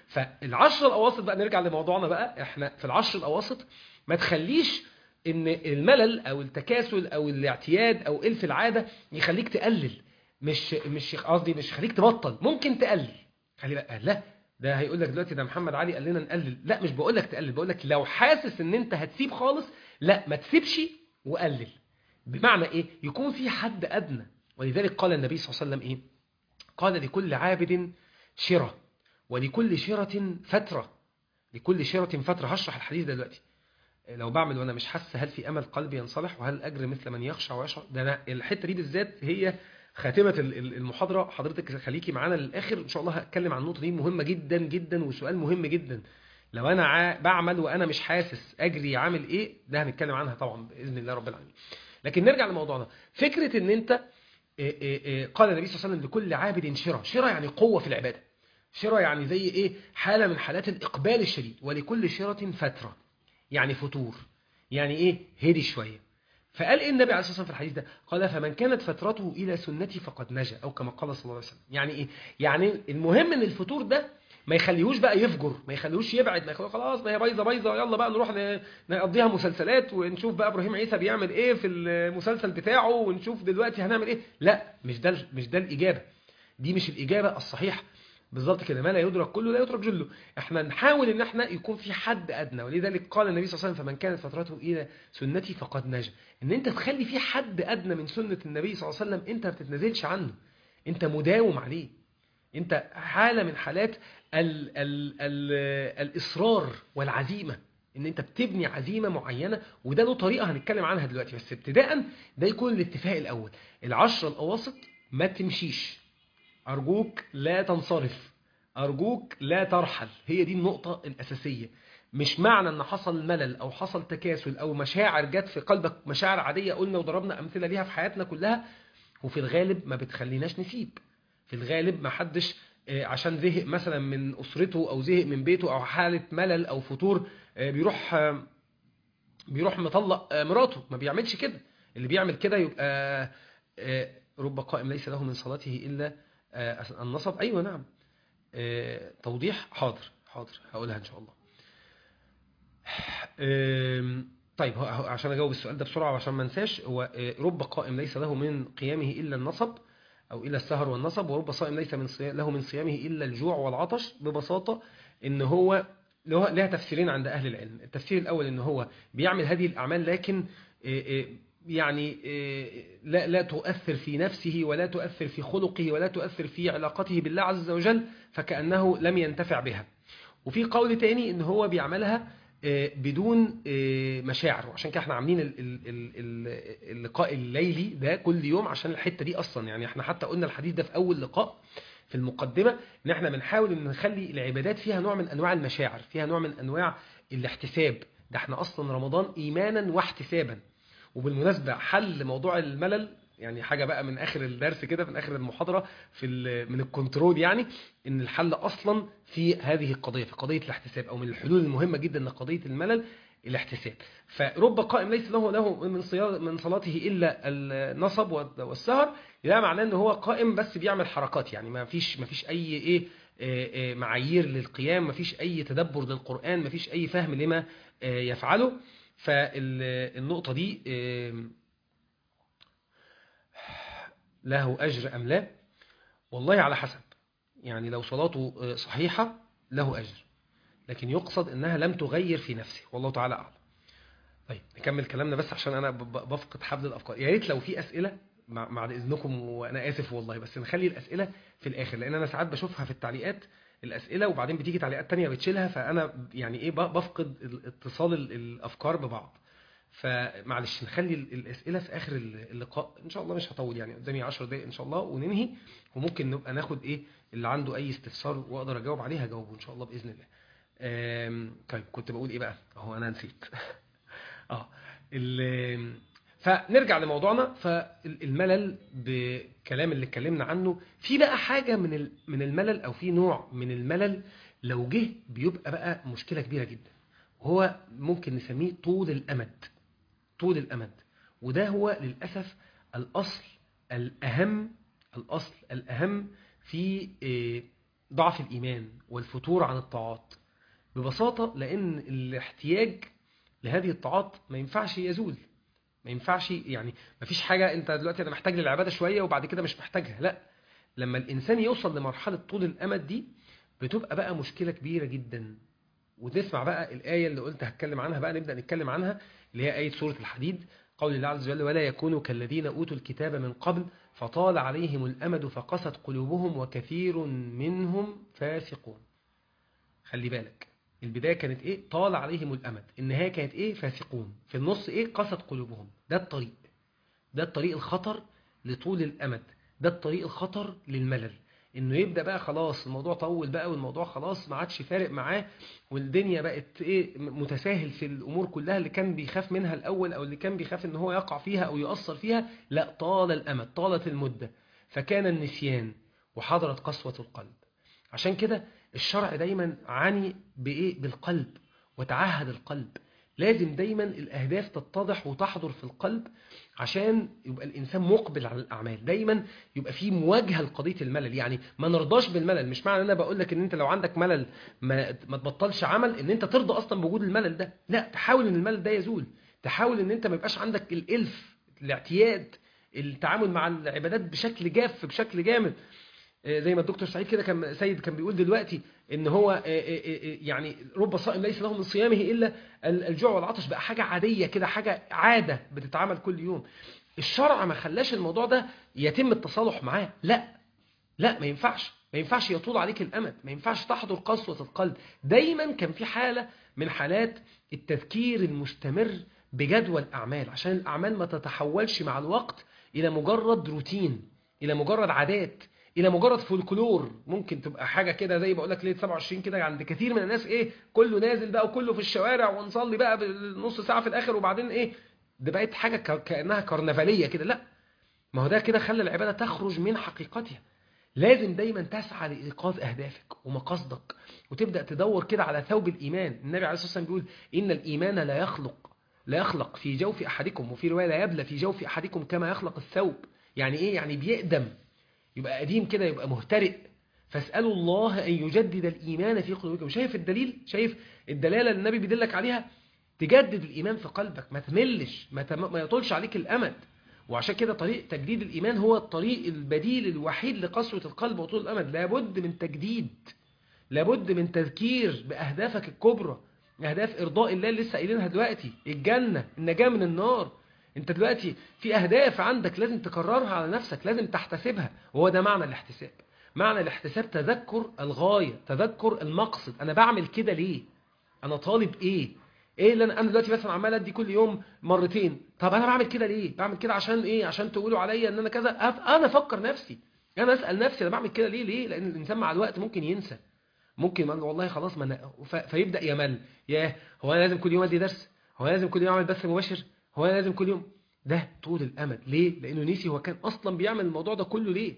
فالعشر الأواسط بقى نرجع لموضوعنا بقى إحنا في العشر الأواسط ما تخليش ان الملل او التكاسل او الاعتياد او الف العاده يخليك تقلل مش مش قصدي مش يخليك تبطل ممكن تقلل خلي بقى لا ده هيقول لك دلوقتي ده محمد علي قال لنا نقلل لا مش بقول لك تقلل بقول لك لو حاسس ان انت هتسيب خالص لا ما تسيبش وقلل بمعنى ايه يكون في حد ادنى ولذلك قال النبي صلى الله عليه وسلم ايه قال لكل عابد شره ولكل شره فتره لكل شره فتره هشرح الحديث ده دلوقتي لو بعمل وانا مش حاسس هل في امل قلبي ينصلح وهل اجر مثل من يخشع ويشعر ده انا الحته دي بالذات هي خاتمه ال- ال- المحاضره حضرتك خليكي معانا للاخر ان شاء الله هتكلم عن النقطه دي مهمه جدا جدا وسؤال مهم جدا لو انا ع- بعمل وانا مش حاسس اجري عامل ايه ده هنتكلم عنها طبعا باذن الله رب العالمين لكن نرجع لموضوعنا فكره ان انت إيه إيه إيه قال النبي صلى الله عليه وسلم لكل عابد شرى شرى يعني قوه في العباده شرى يعني زي ايه حاله من حالات الاقبال الشديد ولكل شرة فتره يعني فتور يعني ايه هدي شويه فقال ايه النبي عليه الصلاه والسلام في الحديث ده قال فمن كانت فترته الى سنتي فقد نجا او كما قال صلى الله عليه وسلم يعني ايه يعني المهم ان الفتور ده ما يخليهوش بقى يفجر ما يخليهوش يبعد ما يخليهوش خلاص ما هي بايظه بايظه يلا بقى نروح ن- نقضيها مسلسلات ونشوف بقى ابراهيم عيسى بيعمل ايه في المسلسل بتاعه ونشوف دلوقتي هنعمل ايه لا مش ده مش ده الاجابه دي مش الاجابه الصحيحه بالظبط كده ما لا يدرك كله لا يترك جله احنا نحاول ان احنا يكون في حد ادنى ولذلك قال النبي صلى الله عليه وسلم فمن كانت فترته الى سنتي فقد نجا ان انت تخلي في حد ادنى من سنه النبي صلى الله عليه وسلم انت ما بتتنازلش عنه انت مداوم عليه انت حاله من حالات ال ال ال الاصرار والعزيمه ان انت بتبني عزيمه معينه وده له طريقه هنتكلم عنها دلوقتي بس ابتداء ده يكون الاتفاق الاول العشره الاواسط ما تمشيش أرجوك لا تنصرف أرجوك لا ترحل هي دي النقطة الأساسية مش معنى أن حصل ملل أو حصل تكاسل أو مشاعر جت في قلبك مشاعر عادية قلنا وضربنا أمثلة ليها في حياتنا كلها وفي الغالب ما بتخليناش نسيب في الغالب ما حدش آه، عشان زهق مثلا من أسرته أو زهق من بيته أو حالة ملل أو فتور آه، بيروح آه، بيروح مطلق آه، مراته ما بيعملش كده اللي بيعمل كده يبقى آه، رب قائم ليس له من صلاته إلا آه، النصب أيوة نعم آه، توضيح حاضر حاضر هقولها إن شاء الله آم، طيب هو- هو- عشان أجاوب السؤال ده بسرعة وعشان ما انساش هو آه، رب قائم ليس له من قيامه إلا النصب أو إلا السهر والنصب ورب صائم ليس من صيام له من صيامه إلا الجوع والعطش ببساطة إن هو له- لها تفسيرين عند أهل العلم التفسير الأول إن هو بيعمل هذه الأعمال لكن آه، آه، يعني آه، لا لا تؤثر في نفسه ولا تؤثر في خلقه ولا تؤثر في علاقته بالله عز وجل فكأنه لم ينتفع بها وفي قول تاني ان هو بيعملها آه، بدون آه، مشاعر وعشان كده احنا عاملين ال- ال- ال- ال- اللقاء الليلي ده كل يوم عشان الحته دي اصلا يعني احنا حتى قلنا الحديث ده في اول لقاء في المقدمه ان احنا بنحاول ان نخلي العبادات فيها نوع من انواع المشاعر فيها نوع من انواع الاحتساب ده احنا اصلا رمضان ايمانا واحتسابا وبالمناسبه حل موضوع الملل يعني حاجه بقى من اخر الدرس كده من اخر المحاضره في ال- من الكنترول يعني ان الحل اصلا في هذه القضيه في قضيه الاحتساب او من الحلول المهمه جدا لقضيه الملل الاحتساب فرب قائم ليس له له من صيام من صلاته الا النصب والسهر ده معناه ان هو قائم بس بيعمل حركات يعني ما فيش ما فيش اي ايه آه، آه، معايير للقيام ما فيش اي تدبر للقران ما فيش اي فهم لما آه، يفعله فالنقطه دي آه، له اجر ام لا والله على حسب يعني لو صلاته آه، صحيحه له اجر لكن يقصد انها لم تغير في نفسه والله تعالى اعلم طيب نكمل كلامنا بس عشان انا ب- ب- بفقد حبل الافكار يا ريت لو في اسئله مع بعد اذنكم وانا اسف والله بس نخلي الاسئله في الاخر لان انا ساعات بشوفها في التعليقات الاسئله وبعدين بتيجي تعليقات تانية بتشيلها فانا يعني ايه ب- بفقد ال- اتصال ال- الافكار ببعض فمعلش نخلي ال- الاسئله في اخر ال- اللقاء ان شاء الله مش هطول يعني قدامي 10 دقائق ان شاء الله وننهي وممكن نبقى ناخد ايه اللي عنده اي استفسار واقدر اجاوب عليه هجاوبه ان شاء الله باذن الله آم، طيب كنت بقول ايه بقى اهو انا نسيت اه ال- فنرجع لموضوعنا فالملل بكلام اللي اتكلمنا عنه في بقى حاجه من ال- من الملل او في نوع من الملل لو جه بيبقى بقى مشكله كبيره جدا وهو ممكن نسميه طول الامد طول الامد وده هو للاسف الاصل الاهم الاصل الاهم في آه، ضعف الايمان والفتور عن الطاعات ببساطه لان الاحتياج لهذه الطاعات ما ينفعش يزول ما ينفعش يعني ما فيش حاجة انت دلوقتي انا محتاج للعبادة شوية وبعد كده مش محتاجها لا لما الانسان يوصل لمرحلة طول الامد دي بتبقى بقى مشكلة كبيرة جدا وتسمع بقى الآية اللي قلت هتكلم عنها بقى نبدأ نتكلم عنها اللي هي آية سورة الحديد قول الله عز وجل ولا يكونوا كالذين أوتوا الكتاب من قبل فطال عليهم الأمد فقست قلوبهم وكثير منهم فاسقون خلي بالك البداية كانت ايه طال عليهم الأمد النهاية كانت ايه فاسقون في النص ايه قست قلوبهم ده الطريق ده الطريق الخطر لطول الأمد ده الطريق الخطر للملل انه يبدا بقى خلاص الموضوع طول بقى والموضوع خلاص ما عادش فارق معاه والدنيا بقت ايه متساهل في الامور كلها اللي كان بيخاف منها الاول او اللي كان بيخاف ان هو يقع فيها او يؤثر فيها لا طال الامد طالت المده فكان النسيان وحضرت قسوه القلب عشان كده الشرع دايما عاني بايه بالقلب وتعهد القلب لازم دايما الأهداف تتضح وتحضر في القلب عشان يبقى الإنسان مقبل على الأعمال دايما يبقى فيه مواجهة لقضية الملل يعني ما نرضاش بالملل مش معنى أنا بقول لك إن أنت لو عندك ملل ما, ما تبطلش عمل إن أنت ترضى أصلا بوجود الملل ده لا تحاول إن الملل ده يزول تحاول إن أنت ما يبقاش عندك الإلف الاعتياد التعامل مع العبادات بشكل جاف بشكل جامد زي ما الدكتور سعيد كده كان سيد كان بيقول دلوقتي ان هو يعني رب صائم ليس له من صيامه الا الجوع والعطش بقى حاجه عاديه كده حاجه عاده بتتعمل كل يوم الشرع ما خلاش الموضوع ده يتم التصالح معاه لا لا ما ينفعش ما ينفعش يطول عليك الامد ما ينفعش تحضر قسوه القلب دايما كان في حاله من حالات التذكير المستمر بجدوى الاعمال عشان الاعمال ما تتحولش مع الوقت الى مجرد روتين الى مجرد عادات الى مجرد فولكلور ممكن تبقى حاجه كده زي بقول لك ليله 27 كده عند كثير من الناس ايه كله نازل بقى وكله في الشوارع ونصلي بقى بالنص ساعه في الاخر وبعدين ايه ده بقت حاجه كانها كرنفاليه كده لا ما هو ده كده خلى العباده تخرج من حقيقتها لازم دايما تسعى لايقاظ اهدافك ومقاصدك وتبدا تدور كده على ثوب الايمان النبي عليه الصلاه والسلام بيقول ان الايمان لا يخلق لا يخلق في جوف احدكم وفي روايه لا يبلى في جوف احدكم كما يخلق الثوب يعني ايه يعني بيقدم يبقى قديم كده يبقى مهترئ فاسألوا الله أن يجدد الإيمان في قلوبكم شايف الدليل شايف الدلالة اللي النبي بيدلك عليها تجدد الإيمان في قلبك ما تملش ما, تم... ما يطولش عليك الأمد وعشان كده طريق تجديد الإيمان هو الطريق البديل الوحيد لقسوة القلب وطول الأمد لابد من تجديد لابد من تذكير بأهدافك الكبرى أهداف إرضاء الله اللي لسه قايلينها دلوقتي الجنة النجاة من النار انت دلوقتي في اهداف عندك لازم تكررها على نفسك لازم تحتسبها وهو ده معنى الاحتساب معنى الاحتساب تذكر الغاية تذكر المقصد انا بعمل كده ليه انا طالب ايه ايه اللي انا دلوقتي مثلا عمال ادي كل يوم مرتين طب انا بعمل كده ليه بعمل كده عشان ايه عشان تقولوا عليا ان انا كذا انا افكر نفسي انا اسال نفسي انا بعمل كده ليه ليه لان الانسان مع الوقت ممكن ينسى ممكن والله خلاص ما أنا فيبدا يمل ياه هو انا لازم كل يوم ادي درس هو انا لازم كل يوم اعمل بث مباشر هو انا لازم كل يوم ده طول الامد ليه لانه نسي هو كان اصلا بيعمل الموضوع ده كله ليه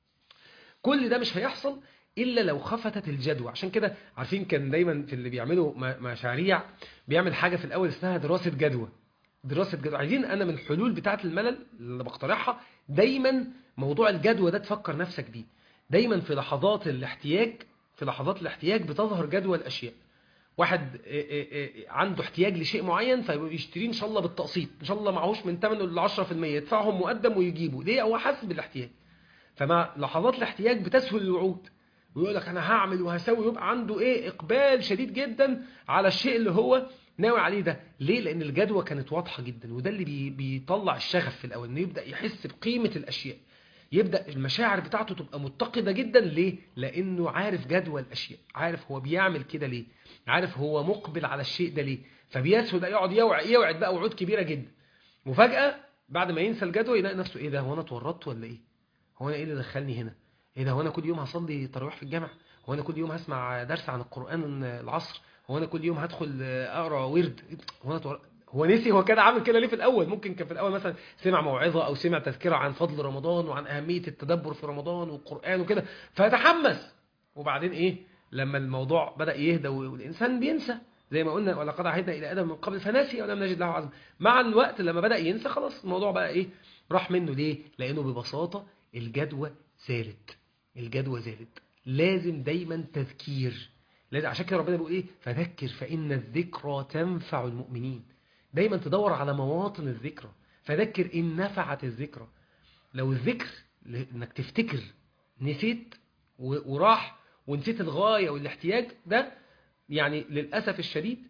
كل ده مش هيحصل الا لو خفتت الجدوى عشان كده عارفين كان دايما في اللي بيعملوا مشاريع بيعمل حاجه في الاول اسمها دراسه جدوى دراسه جدوى عايزين انا من الحلول بتاعه الملل اللي بقترحها دايما موضوع الجدوى ده تفكر نفسك بيه دايما في لحظات الاحتياج في لحظات الاحتياج بتظهر جدوى الاشياء واحد عنده احتياج لشيء معين فيشتريه ان شاء الله بالتقسيط ان شاء الله معهوش من ثمنه ل 10% يدفعهم مقدم ويجيبه ليه هو حاسس بالاحتياج فمع لحظات الاحتياج بتسهل الوعود ويقول لك انا هعمل وهسوي يبقى عنده ايه اقبال شديد جدا على الشيء اللي هو ناوي عليه ده ليه لان الجدوى كانت واضحه جدا وده اللي بي بيطلع الشغف في الاول انه يبدا يحس بقيمه الاشياء يبدا المشاعر بتاعته تبقى متقده جدا ليه لانه عارف جدوى الاشياء عارف هو بيعمل كده ليه عارف هو مقبل على الشيء ده ليه فبيسهل يقعد يوعد, يوعد بقى وعود كبيره جدا وفجاه بعد ما ينسى الجدوى يلاقي نفسه ايه ده هو انا اتورطت ولا ايه هو انا ايه اللي دخلني هنا ايه ده هو انا كل يوم هصلي تراويح في الجامع هو انا كل يوم هسمع درس عن القران العصر هو انا كل يوم هدخل اقرا ورد هو انا هو نسي هو كان عامل كده ليه في الاول ممكن كان في الاول مثلا سمع موعظه او سمع تذكره عن فضل رمضان وعن اهميه التدبر في رمضان والقران وكده فتحمس وبعدين ايه لما الموضوع بدا يهدى والانسان بينسى زي ما قلنا ولقد عهدنا الى ادم من قبل فنسي ولم نجد له عزما مع الوقت لما بدا ينسى خلاص الموضوع بقى ايه راح منه ليه لانه ببساطه الجدوى زالت الجدوى زالت لازم دايما تذكير لازم عشان كده ربنا بيقول ايه فذكر فان الذكرى تنفع المؤمنين دايما تدور على مواطن الذكرى فذكر إن نفعت الذكرى لو الذكر انك تفتكر نسيت وراح ونسيت الغاية والاحتياج ده يعني للأسف الشديد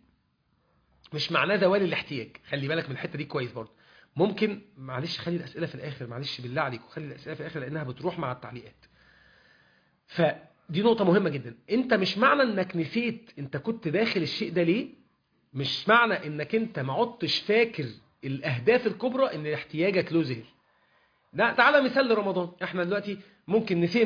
مش معناه زوال الاحتياج خلي بالك من الحتة دي كويس برضه ممكن معلش خلي الأسئلة في الآخر معلش بالله عليكم خلي الأسئلة في الآخر لأنها بتروح مع التعليقات فدي نقطة مهمة جدا انت مش معنى انك نسيت انت كنت داخل الشيء ده ليه مش معنى انك انت ما عدتش فاكر الاهداف الكبرى ان احتياجك له ذهل لا تعالى مثال لرمضان احنا دلوقتي ممكن نسينا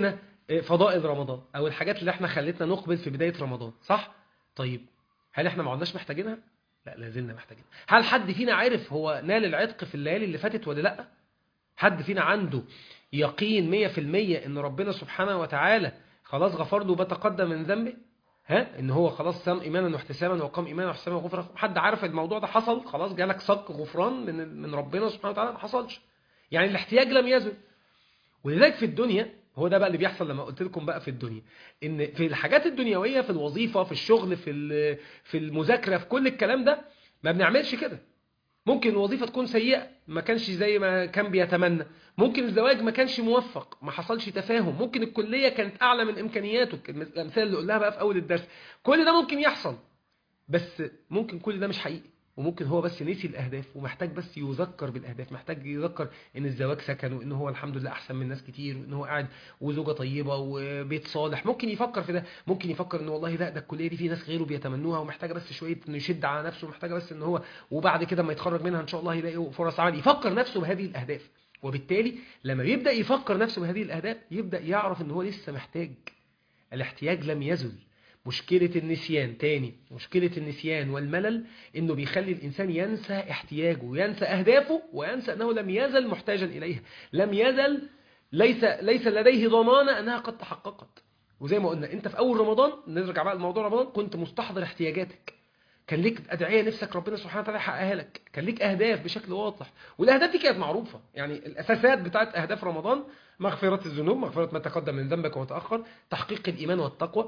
آه، فضائل رمضان او الحاجات اللي احنا خلتنا نقبل في بداية رمضان صح طيب هل احنا ما عدناش محتاجينها لا لازلنا محتاجينها هل حد فينا عارف هو نال العتق في الليالي اللي فاتت ولا لا حد فينا عنده يقين 100% ان ربنا سبحانه وتعالى خلاص غفر له ما تقدم من ذنبه ها ان هو خلاص سام ايمانا واحتسابا وقام ايمانا واحتسابا وغفر له. حد عارف الموضوع ده حصل خلاص جالك صك غفران من من ربنا سبحانه وتعالى ما حصلش يعني الاحتياج لم يزل ولذلك في الدنيا هو ده بقى اللي بيحصل لما قلت لكم بقى في الدنيا ان في الحاجات الدنيويه في الوظيفه في الشغل في ال- في المذاكره في كل الكلام ده ما بنعملش كده ممكن الوظيفه تكون سيئه ما كانش زي ما كان بيتمنى ممكن الزواج ما كانش موفق ما حصلش تفاهم ممكن الكليه كانت اعلى من امكانياته الامثله اللي قلناها بقى في اول الدرس كل ده ممكن يحصل بس ممكن كل ده مش حقيقي وممكن هو بس نسي الاهداف ومحتاج بس يذكر بالاهداف محتاج يذكر ان الزواج سكن وان هو الحمد لله احسن من ناس كتير وان هو قاعد وزوجه طيبه وبيت صالح ممكن يفكر في ده ممكن يفكر ان والله لا ده الكليه دي في ناس غيره بيتمنوها ومحتاجه بس شويه انه يشد على نفسه ومحتاجه بس ان هو وبعد كده ما يتخرج منها ان شاء الله يلاقي فرص عمل يفكر نفسه بهذه الاهداف وبالتالي لما يبدا يفكر نفسه بهذه الاهداف يبدا يعرف ان هو لسه محتاج الاحتياج لم يزل مشكلة النسيان تاني مشكلة النسيان والملل انه بيخلي الانسان ينسى احتياجه وينسى اهدافه وينسى انه لم يزل محتاجا اليها لم يزل ليس ليس لديه ضمانة انها قد تحققت وزي ما قلنا انت في اول رمضان نرجع بقى لموضوع رمضان كنت مستحضر احتياجاتك كان ليك ادعيه نفسك ربنا سبحانه وتعالى يحققها لك كان ليك اهداف بشكل واضح والاهداف دي كانت معروفه يعني الاساسات بتاعت اهداف رمضان مغفره الذنوب مغفره ما تقدم من ذنبك وما تاخر تحقيق الايمان والتقوى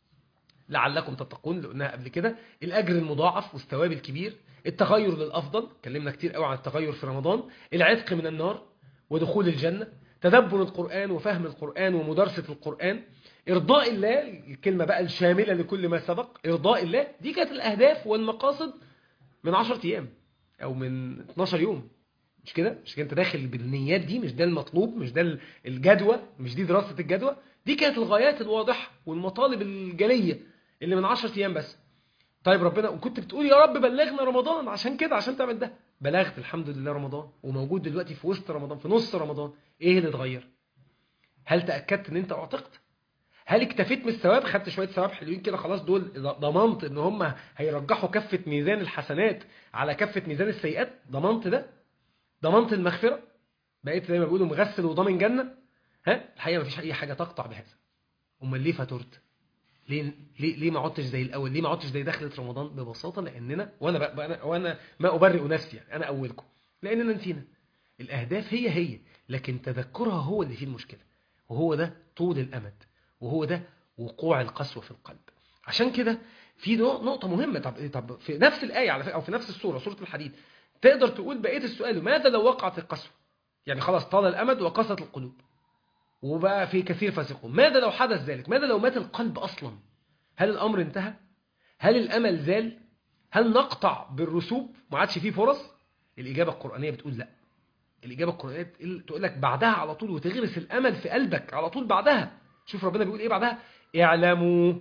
لعلكم تتقون اللي قلناها قبل كده الاجر المضاعف والثواب الكبير التغير للافضل اتكلمنا كتير قوي عن التغير في رمضان العتق من النار ودخول الجنه تدبر القران وفهم القران ومدارسه القران ارضاء الله الكلمه بقى الشامله لكل ما سبق ارضاء الله دي كانت الاهداف والمقاصد من 10 ايام او من 12 يوم مش كده مش كده انت داخل بالنيات دي مش ده المطلوب مش ده الجدوى مش دي دراسه الجدوى دي كانت الغايات الواضحه والمطالب الجليه اللي من 10 ايام بس طيب ربنا وكنت بتقول يا رب بلغنا رمضان عشان كده عشان تعمل ده بلغت الحمد لله رمضان وموجود دلوقتي في وسط رمضان في نص رمضان ايه اللي اتغير هل تاكدت ان انت اعتقت هل اكتفيت من الثواب خدت شويه ثواب حلوين كده خلاص دول ضمنت ان هم هيرجحوا كفه ميزان الحسنات على كفه ميزان السيئات ضمنت ده ضمنت المغفره بقيت زي ما بيقولوا مغسل وضامن جنه ها الحقيقه مفيش اي حاجه تقطع بهذا امال ليه فاتورت ليه ليه ليه ما عدتش زي الاول ليه ما عدتش زي دخلة رمضان ببساطه لاننا وانا بقى أنا وانا ما ابرئ نفسي يعني انا اولكم لاننا نسينا الاهداف هي هي لكن تذكرها هو اللي فيه المشكله وهو ده طول الامد وهو ده وقوع القسوه في القلب عشان كده في نقطه مهمه طب طب في نفس الايه على فكره او في نفس السوره سوره الحديد تقدر تقول بقيه السؤال ماذا لو وقعت القسوه يعني خلاص طال الامد وقست القلوب وبقى في كثير فاسقون ماذا لو حدث ذلك ماذا لو مات القلب أصلا هل الأمر انتهى هل الأمل زال هل نقطع بالرسوب ما عادش فيه فرص الإجابة القرآنية بتقول لا الإجابة القرآنية تقول لك بعدها على طول وتغرس الأمل في قلبك على طول بعدها شوف ربنا بيقول إيه بعدها اعلموا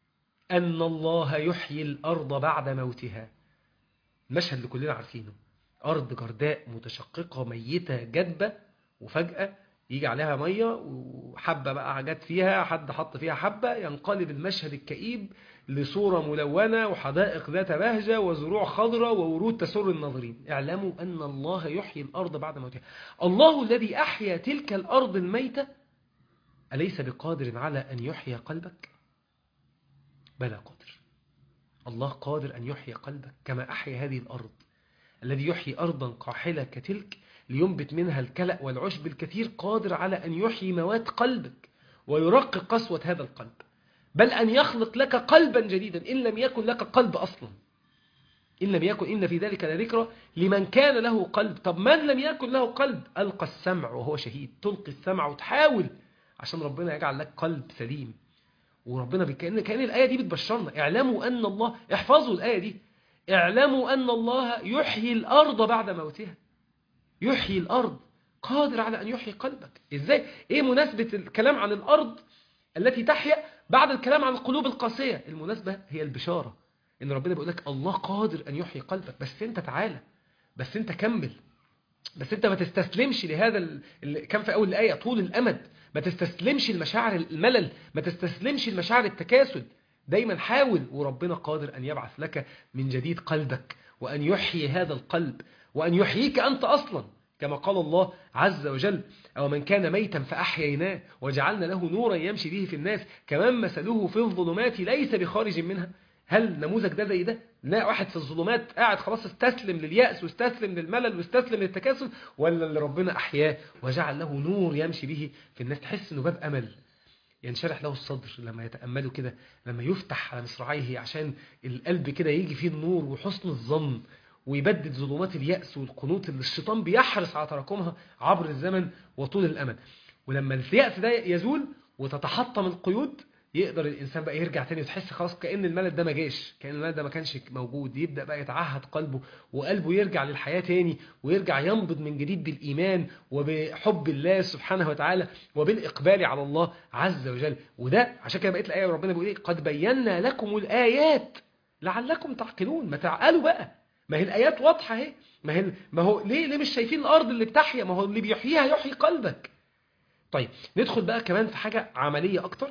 أن الله يحيي الأرض بعد موتها المشهد اللي كلنا عارفينه أرض جرداء متشققة ميتة جدبة وفجأة يجي عليها مية وحبة بقى جت فيها حد حط فيها حبة ينقلب المشهد الكئيب لصورة ملونة وحدائق ذات بهجة وزروع خضراء وورود تسر الناظرين اعلموا أن الله يحيي الأرض بعد موتها الله الذي أحيا تلك الأرض الميتة أليس بقادر على أن يحيي قلبك بلى قادر الله قادر أن يحيي قلبك كما أحيا هذه الأرض الذي يحيي أرضا قاحلة كتلك لينبت منها الكلأ والعشب الكثير قادر على أن يحيي موات قلبك ويرقق قسوة هذا القلب بل أن يخلق لك قلبا جديدا إن لم يكن لك قلب أصلا إن لم يكن إن في ذلك لذكرى لمن كان له قلب طب من لم يكن له قلب ألقى السمع وهو شهيد تلقي السمع وتحاول عشان ربنا يجعل لك قلب سليم وربنا كأن كأن الآية دي بتبشرنا اعلموا أن الله احفظوا الآية دي اعلموا أن الله يحيي الأرض بعد موتها يحيي الأرض قادر على أن يحيي قلبك إزاي؟ إيه مناسبة الكلام عن الأرض التي تحيا بعد الكلام عن القلوب القاسية المناسبة هي البشارة إن ربنا بيقول لك الله قادر أن يحيي قلبك بس أنت تعالى بس أنت كمل بس أنت ما تستسلمش لهذا اللي كان في أول الآية طول الأمد ما تستسلمش المشاعر الملل ما تستسلمش المشاعر التكاسل دايما حاول وربنا قادر أن يبعث لك من جديد قلبك وأن يحيي هذا القلب وأن يحييك أنت أصلا كما قال الله عز وجل أو من كان ميتا فأحييناه وجعلنا له نورا يمشي به في الناس كمان مثله في الظلمات ليس بخارج منها هل نموذج ده زي ده لا واحد في الظلمات قاعد خلاص استسلم لليأس واستسلم للملل واستسلم للتكاسل ولا اللي ربنا أحياه وجعل له نور يمشي به في الناس تحس انه باب أمل ينشرح له الصدر لما يتأمله كده لما يفتح على مصراعيه عشان القلب كده يجي فيه النور وحسن الظن ويبدد ظلمات اليأس والقنوط اللي الشيطان بيحرص على تراكمها عبر الزمن وطول الأمل ولما اليأس ده يزول وتتحطم القيود يقدر الإنسان بقى يرجع تاني وتحس خلاص كأن الملل ده ما جاش كأن الملل ده ما كانش موجود يبدأ بقى يتعهد قلبه وقلبه يرجع للحياة تاني ويرجع ينبض من جديد بالإيمان وبحب الله سبحانه وتعالى وبالإقبال على الله عز وجل وده عشان كده بقيت الآية ربنا بيقول إيه قد بينا لكم الآيات لعلكم تعقلون ما تعقلوا بقى ما هي الآيات واضحة اهي ما هي ما هو ليه ليه مش شايفين الأرض اللي بتحيا ما هو اللي بيحييها يحيي قلبك طيب ندخل بقى كمان في حاجة عملية أكتر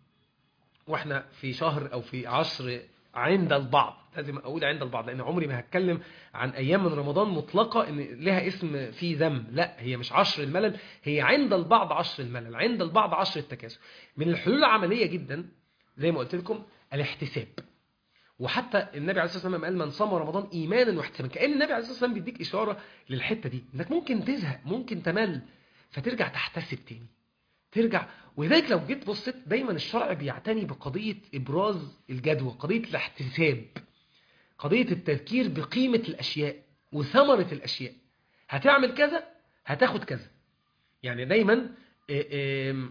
واحنا في شهر او في عصر عند البعض لازم اقول عند البعض لان عمري ما هتكلم عن ايام من رمضان مطلقه ان لها اسم فيه ذم لا هي مش عشر الملل هي عند البعض عشر الملل عند البعض عشر التكاسل من الحلول العمليه جدا زي ما قلت لكم الاحتساب وحتى النبي عليه الصلاه والسلام قال من صام رمضان ايمانا واحتسابا كان النبي عليه الصلاه والسلام بيديك اشاره للحته دي انك ممكن تزهق ممكن تمل فترجع تحتسب تاني ترجع ولذلك لو جيت بصيت دايما الشرع بيعتني بقضية إبراز الجدوى قضية الاحتساب قضية التذكير بقيمة الأشياء وثمرة الأشياء هتعمل كذا هتاخد كذا يعني دايما آم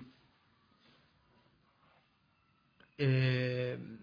آم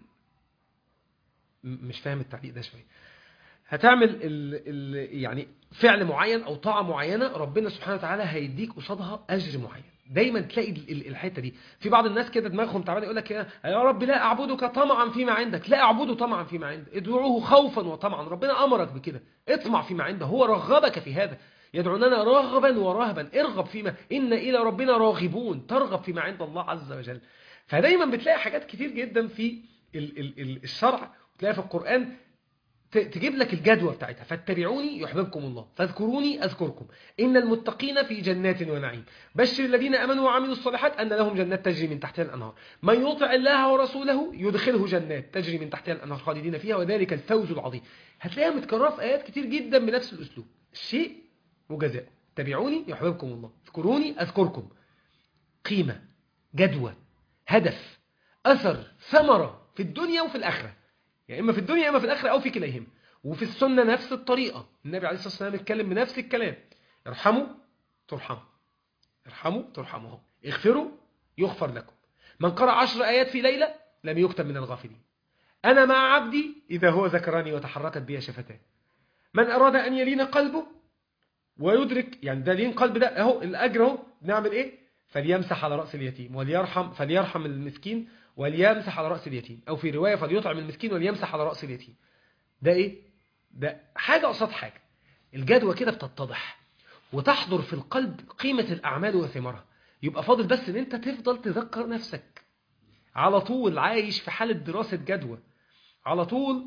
مش فاهم التعليق ده شوية هتعمل ال ال يعني فعل معين أو طاعة معينة ربنا سبحانه وتعالى هيديك قصادها أجر معين دايما تلاقي الحته دي في بعض الناس كده دماغهم تعبان يقول لك يا رب لا اعبدك طمعا فيما عندك لا اعبده طمعا فيما عندك ادعوه خوفا وطمعا ربنا امرك بكده اطمع فيما عنده هو رغبك في هذا يدعوننا رغبا ورهبا ارغب فيما ان الى ربنا راغبون ترغب فيما عند الله عز وجل فدايما بتلاقي حاجات كتير جدا في ال ال ال الشرع تلاقي في القران تجيب لك الجدوى بتاعتها فاتبعوني يحببكم الله فاذكروني أذكركم إن المتقين في جنات ونعيم بشر الذين أمنوا وعملوا الصالحات أن لهم جنات تجري من تحتها الأنهار من يطع الله ورسوله يدخله جنات تجري من تحتها الأنهار خالدين فيها وذلك الفوز العظيم هتلاقيها متكررة في آيات كتير جدا بنفس الأسلوب الشيء وجزاء تبعوني يحببكم الله اذكروني أذكركم قيمة جدوى هدف أثر ثمرة في الدنيا وفي الآخرة يا يعني إما في الدنيا يا إما في الآخرة أو في كليهما وفي السنة نفس الطريقة النبي عليه الصلاة والسلام اتكلم بنفس الكلام ارحموا ترحموا ارحموا ترحموا اغفروا يغفر لكم من قرأ عشر آيات في ليلة لم يكتب من الغافلين أنا مع عبدي إذا هو ذكرني وتحركت بي شفتاه من أراد أن يلين قلبه ويدرك يعني ده لين قلب ده أهو الأجر أهو نعمل إيه فليمسح على رأس اليتيم وليرحم فليرحم المسكين وليمسح على رأس اليتيم أو في رواية فليطعم المسكين وليمسح على رأس اليتيم ده إيه ده حاجة قصاد حاجة الجدوى كده بتتضح وتحضر في القلب قيمة الأعمال وثمارها يبقى فاضل بس ان انت تفضل تذكر نفسك على طول عايش في حالة دراسة جدوى على طول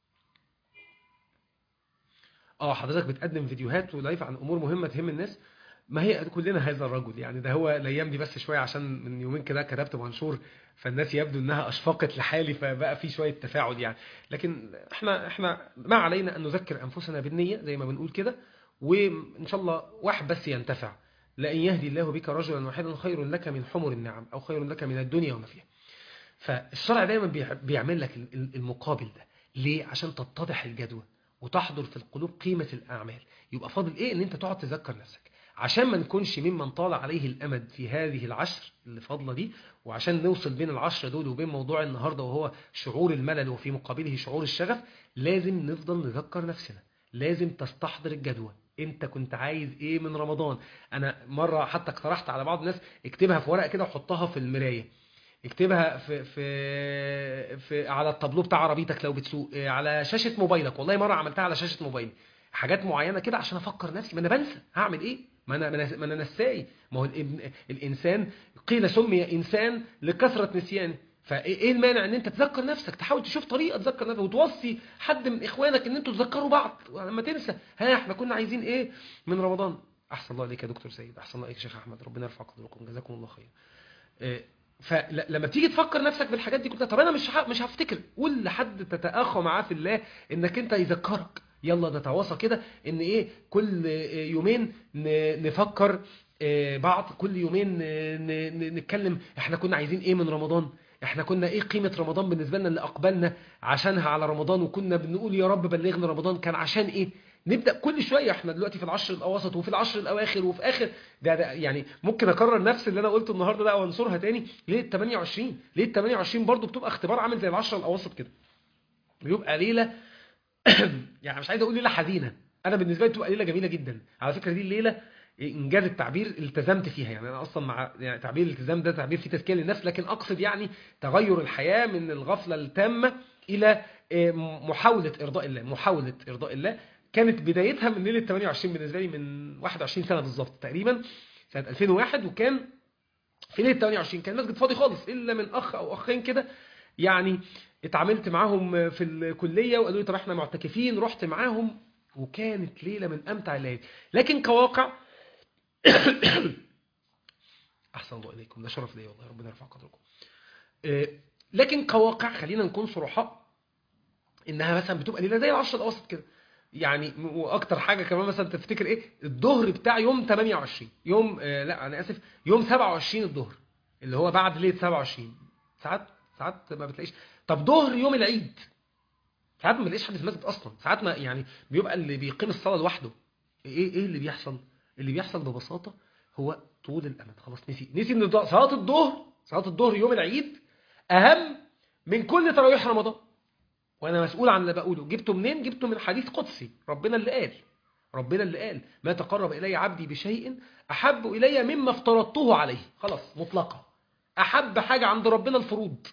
اه حضرتك بتقدم فيديوهات ولايف عن امور مهمة تهم الناس ما هي كلنا هذا الرجل يعني ده هو الايام دي بس شويه عشان من يومين كده كتبت منشور فالناس يبدو انها اشفقت لحالي فبقى في شويه تفاعل يعني لكن احنا احنا ما علينا ان نذكر انفسنا بالنيه زي ما بنقول كده وان شاء الله واحد بس ينتفع لان يهدي الله بك رجلا واحدا خير لك من حمر النعم او خير لك من الدنيا وما فيها فالشرع دايما بيعمل لك المقابل ده ليه عشان تتضح الجدوى وتحضر في القلوب قيمه الاعمال يبقى فاضل ايه ان انت تقعد تذكر نفسك عشان ما نكونش ممن طال عليه الأمد في هذه العشر اللي فاضله دي وعشان نوصل بين العشرة دول وبين موضوع النهاردة وهو شعور الملل وفي مقابله شعور الشغف لازم نفضل نذكر نفسنا لازم تستحضر الجدوى انت كنت عايز ايه من رمضان انا مرة حتى اقترحت على بعض الناس اكتبها في ورقة كده وحطها في المراية اكتبها في في في على الطابلو بتاع عربيتك لو بتسوق على شاشة موبايلك والله مرة عملتها على شاشة موبايلي حاجات معينة كده عشان افكر نفسي ما انا بنسى هعمل ايه ما انا ما أنا- ما انا نساي ما هو الابن الانسان قيل سمي انسان لكثره نسيانه فايه إيه المانع ان انت تذكر نفسك تحاول تشوف طريقه تذكر نفسك وتوصي حد من اخوانك ان انتوا تذكروا بعض لما تنسى ها احنا كنا عايزين ايه من رمضان احسن الله عليك يا دكتور سيد احسن الله عليك يا شيخ احمد ربنا يرفع قدركم جزاكم الله خير إيه، فلما تيجي تفكر نفسك بالحاجات دي كلها طب انا مش ه- مش هفتكر قول لحد تتاخى معاه في الله انك انت يذكرك يلا نتواصى كده ان ايه كل إيه، يومين ن- نفكر إيه، بعض كل يومين ن- ن- نتكلم احنا كنا عايزين ايه من رمضان احنا كنا ايه قيمة رمضان بالنسبة لنا اللي اقبلنا عشانها على رمضان وكنا بنقول يا رب بلغنا رمضان كان عشان ايه نبدا كل شويه احنا دلوقتي في العشر الاواسط وفي العشر الاواخر وفي اخر ده, ده يعني ممكن اكرر نفس اللي انا قلته النهارده ده وانصرها تاني ليله 28 ليله 28 برضو بتبقى اختبار عامل زي العشر الاواسط كده بيبقى ليله يعني مش عايز اقول ليله حزينه انا بالنسبه لي بتبقى ليله جميله جدا على فكره دي الليله انجاز التعبير التزمت فيها يعني انا اصلا مع يعني تعبير الالتزام ده تعبير فيه تزكيه للنفس لكن اقصد يعني تغير الحياه من الغفله التامه الى آه، محاوله ارضاء الله محاوله ارضاء الله كانت بدايتها من ليله 28 بالنسبه لي من 21 سنه بالظبط تقريبا سنه 2001 وكان في ليله 28 كان المسجد فاضي خالص الا من اخ او اخين كده يعني اتعاملت معاهم في الكليه وقالوا لي طب احنا معتكفين رحت معاهم وكانت ليله من امتع الليالي لكن كواقع احسن الله اليكم ده شرف ليا والله ربنا يرفع قدركم آه، لكن كواقع خلينا نكون صرحاء انها مثلا بتبقى ليله زي العشر الاواسط كده يعني م- واكتر حاجه كمان مثلا تفتكر ايه الظهر بتاع يوم 28 يوم آه لا انا اسف يوم 27 الظهر اللي هو بعد ليله 27 ساعات ساعات ما بتلاقيش طب ظهر يوم العيد ساعات ما بنلاقيش حد في المسجد اصلا ساعات ما يعني بيبقى اللي بيقيم الصلاه لوحده ايه ايه اللي بيحصل اللي بيحصل ببساطه هو طول الامد خلاص نسي نسي ان ده- صلاه الظهر صلاه الظهر يوم العيد اهم من كل تراويح رمضان وانا مسؤول عن اللي بقوله جبته منين جبته من حديث قدسي ربنا اللي قال ربنا اللي قال ما تقرب الي عبدي بشيء احب الي مما افترضته عليه خلاص مطلقه احب حاجه عند ربنا الفروض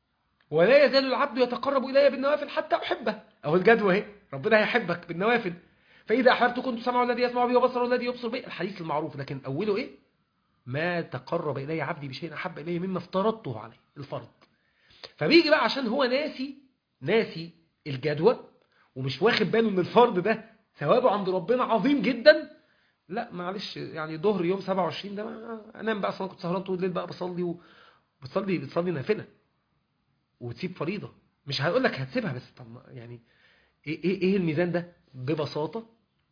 ولا يزال العبد يتقرب الي بالنوافل حتى احبه اهو الجدوى اهي ربنا هيحبك بالنوافل فاذا احببت كنت سمعه الذي يسمع به وبصره الذي يبصر به الحديث المعروف لكن اوله ايه ما تقرب الي عبدي بشيء احب الي مما افترضته عليه الفرض فبيجي بقى عشان هو ناسي ناسي الجدوى ومش واخد باله ان الفرض ده ثوابه عند ربنا عظيم جدا لا معلش يعني ظهر يوم 27 ده ما انام بقى اصلا كنت سهران طول الليل بقى بصلي و... بتصلي بتصلي نافله وتسيب فريضه مش هقول لك هتسيبها بس طب ما- يعني ايه ايه ايه الميزان ده ببساطه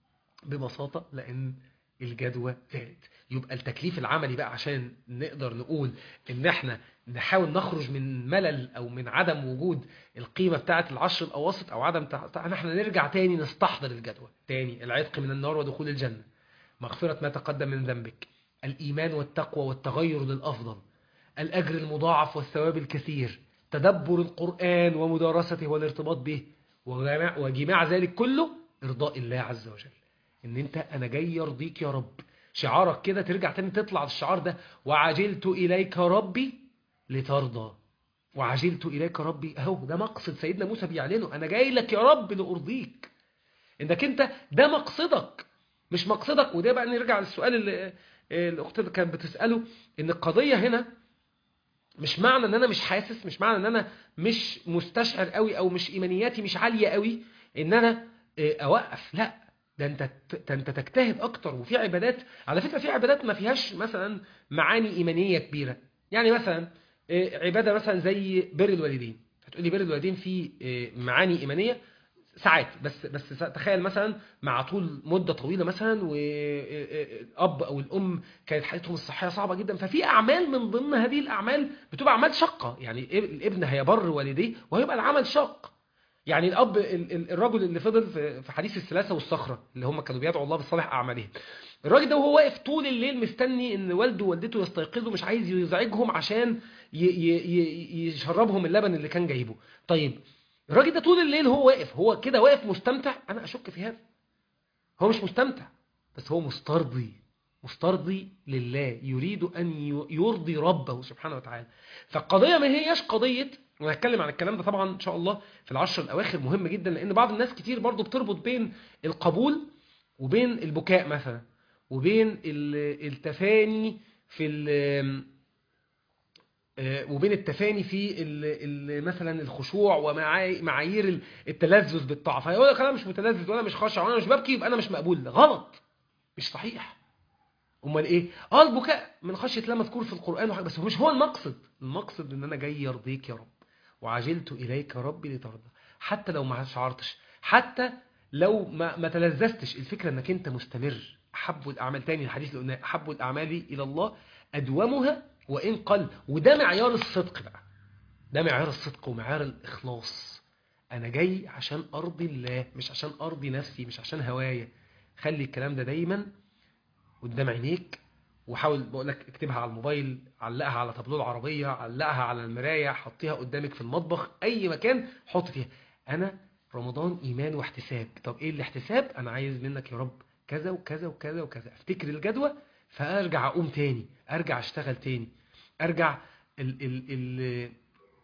ببساطه لان الجدوى زادت يبقى التكليف العملي بقى عشان نقدر نقول ان احنا نحاول نخرج من ملل او من عدم وجود القيمه بتاعه العشر الاواسط او عدم تع... تع- احنا نرجع تاني نستحضر الجدوى تاني العتق من النار ودخول الجنه مغفره ما تقدم من ذنبك الايمان والتقوى والتغير للافضل الاجر المضاعف والثواب الكثير تدبر القران ومدارسته والارتباط به وجماع, وجماع ذلك كله ارضاء الله عز وجل ان انت انا جاي ارضيك يا رب شعارك كده ترجع تاني تطلع الشعار ده وعجلت اليك ربي لترضى وعجلت اليك ربي اهو ده مقصد سيدنا موسى بيعلنه انا جاي لك يا رب لارضيك انك انت ده مقصدك مش مقصدك وده بقى نرجع للسؤال اللي اللي الاخت اللي كانت بتساله ان القضيه هنا مش معنى ان انا مش حاسس مش معنى ان انا مش مستشعر قوي او مش ايمانياتي مش عاليه قوي ان انا آه، اوقف لا ده انت ده انت تجتهد اكتر وفي عبادات على فكره في عبادات ما فيهاش مثلا معاني ايمانيه كبيره يعني مثلا آه، عباده مثلا زي بر الوالدين هتقولي بر الوالدين فيه آه، معاني ايمانيه ساعات بس بس تخيل مثلا مع طول مده طويله مثلا والاب او الام كانت حالتهم الصحيه صعبه جدا ففي اعمال من ضمن هذه الاعمال بتبقى اعمال شاقه يعني الابن هيبر والديه وهيبقى العمل شاق يعني الاب ال- ال- الرجل اللي فضل في في حديث الثلاثه والصخره اللي هم كانوا بيدعوا الله بصالح اعمالهم الراجل ده وهو واقف طول الليل مستني ان والده ووالدته يستيقظوا مش عايز يزعجهم عشان ي- ي- ي- يشربهم اللبن اللي كان جايبه طيب الراجل ده طول الليل هو واقف هو كده واقف مستمتع انا اشك في هذا هو مش مستمتع بس هو مسترضي مسترضي لله يريد ان ي- يرضي ربه سبحانه وتعالى فالقضيه ما هياش قضيه وهتكلم عن الكلام ده طبعا ان شاء الله في العشر الاواخر مهم جدا لان بعض الناس كتير برضو بتربط بين القبول وبين البكاء مثلا وبين ال- التفاني في ال- آه، وبين التفاني في ال- ال- مثلا الخشوع ومعايير ال- التلذذ بالطاعه فيقول لك انا مش متلذذ وانا مش خاشع وانا مش ببكي يبقى انا مش مقبول غلط مش صحيح امال ايه اه البكاء من خشيه الله مذكور في القران وحاجة بس هو مش هو المقصد المقصد ان انا جاي يرضيك يا رب وعجلت اليك ربي لترضى حتى لو ما شعرتش حتى لو ما ما تلذذتش الفكره انك انت مستمر احب الاعمال تاني الحديث اللي قلناه احب الاعمال الى الله ادومها وان قل وده معيار الصدق بقى ده معيار الصدق ومعيار الاخلاص انا جاي عشان ارضي الله مش عشان ارضي نفسي مش عشان هوايا خلي الكلام ده دايما قدام عينيك وحاول بقول لك اكتبها على الموبايل علقها على تابلو العربيه علقها على المرايه حطيها قدامك في المطبخ اي مكان حط فيها انا رمضان ايمان واحتساب طب ايه الاحتساب انا عايز منك يا رب كذا وكذا وكذا وكذا افتكر الجدوى فارجع اقوم تاني ارجع اشتغل تاني ارجع ال ال ال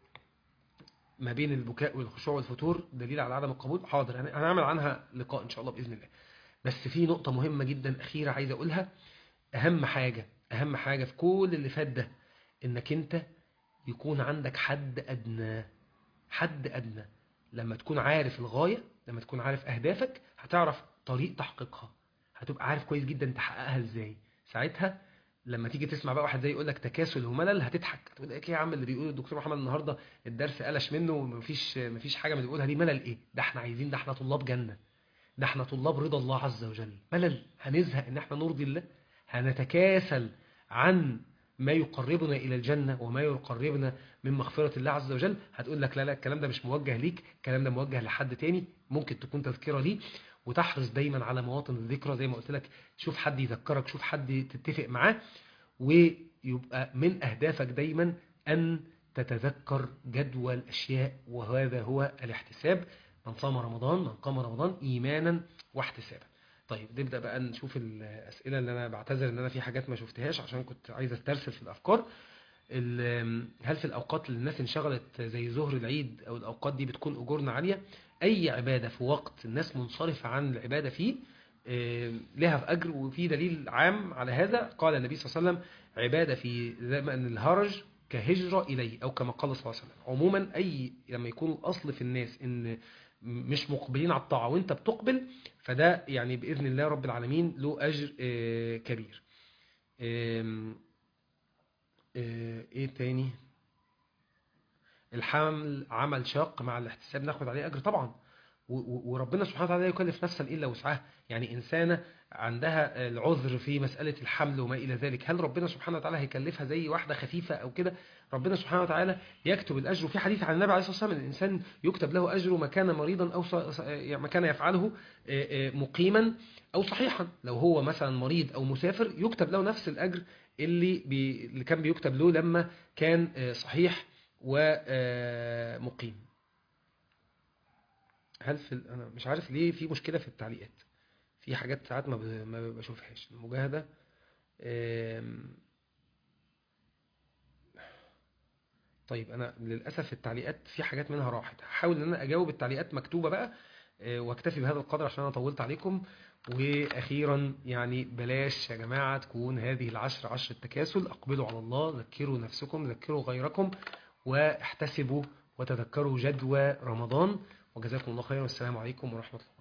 ما بين البكاء والخشوع والفتور دليل على عدم القبول حاضر هن- هنعمل عنها لقاء ان شاء الله باذن الله بس في نقطه مهمه جدا اخيره عايز اقولها اهم حاجه اهم حاجه في كل اللي فات ده انك انت يكون عندك حد ادنى حد ادنى لما تكون عارف الغايه لما تكون عارف اهدافك هتعرف طريق تحقيقها هتبقى عارف كويس جدا تحققها ازاي ساعتها لما تيجي تسمع بقى واحد زي يقول لك تكاسل وملل هتضحك تقول لك ايه يا عم اللي بيقوله الدكتور محمد النهارده الدرس قلش منه ومفيش مفيش حاجه من اللي بيقولها دي ملل ايه ده احنا عايزين ده احنا طلاب جنه ده احنا طلاب رضا الله عز وجل ملل هنزهق ان احنا نرضي الله هنتكاسل عن ما يقربنا الى الجنه وما يقربنا من مغفره الله عز وجل هتقول لك لا لا الكلام ده مش موجه ليك الكلام ده موجه لحد تاني ممكن تكون تذكره ليه وتحرص دايما على مواطن الذكرى زي ما قلت لك شوف حد يذكرك شوف حد تتفق معاه ويبقى من اهدافك دايما ان تتذكر جدوى الاشياء وهذا هو الاحتساب من صام رمضان من قام رمضان ايمانا واحتسابا طيب نبدا بقى نشوف الاسئله اللي انا بعتذر ان انا في حاجات ما شفتهاش عشان كنت عايز استرسل في الافكار ال- هل في الاوقات اللي الناس انشغلت زي ظهر العيد او الاوقات دي بتكون اجورنا عاليه اي عباده في وقت الناس منصرفه عن العباده فيه آه، لها في اجر وفي دليل عام على هذا قال النبي صلى الله عليه وسلم عباده في زمن الهرج كهجره اليه او كما قال صلى الله عليه وسلم عموما اي لما يكون الاصل في الناس ان مش مقبلين على الطاعه وانت بتقبل فده يعني باذن الله رب العالمين له اجر آه، كبير آم، آه، ايه تاني الحمل عمل شاق مع الاحتساب ناخد عليه اجر طبعا و- و- وربنا سبحانه وتعالى لا يكلف نفسا الا وسعها يعني انسانه عندها العذر في مساله الحمل وما الى ذلك هل ربنا سبحانه وتعالى هيكلفها زي واحده خفيفه او كده ربنا سبحانه وتعالى يكتب الاجر وفي حديث عن النبي عليه الصلاه والسلام ان الانسان يكتب له اجر ما كان مريضا او ص- ص- يعني ما كان يفعله آه، آه، مقيما او صحيحا لو هو مثلا مريض او مسافر يكتب له نفس الاجر اللي بي اللي كان بيكتب له لما كان آه، صحيح ومقيم هل في ال- انا مش عارف ليه في مشكله في التعليقات في حاجات ساعات ما ب- ما بشوفهاش المجاهده آم، طيب انا للاسف التعليقات في حاجات منها راحت هحاول ان انا اجاوب التعليقات مكتوبه بقى آه، واكتفي بهذا القدر عشان انا طولت عليكم واخيرا يعني بلاش يا جماعه تكون هذه العشر عشر التكاسل اقبلوا على الله ذكروا نفسكم ذكروا غيركم واحتسبوا وتذكروا جدوى رمضان وجزاكم الله خيرا والسلام عليكم ورحمه الله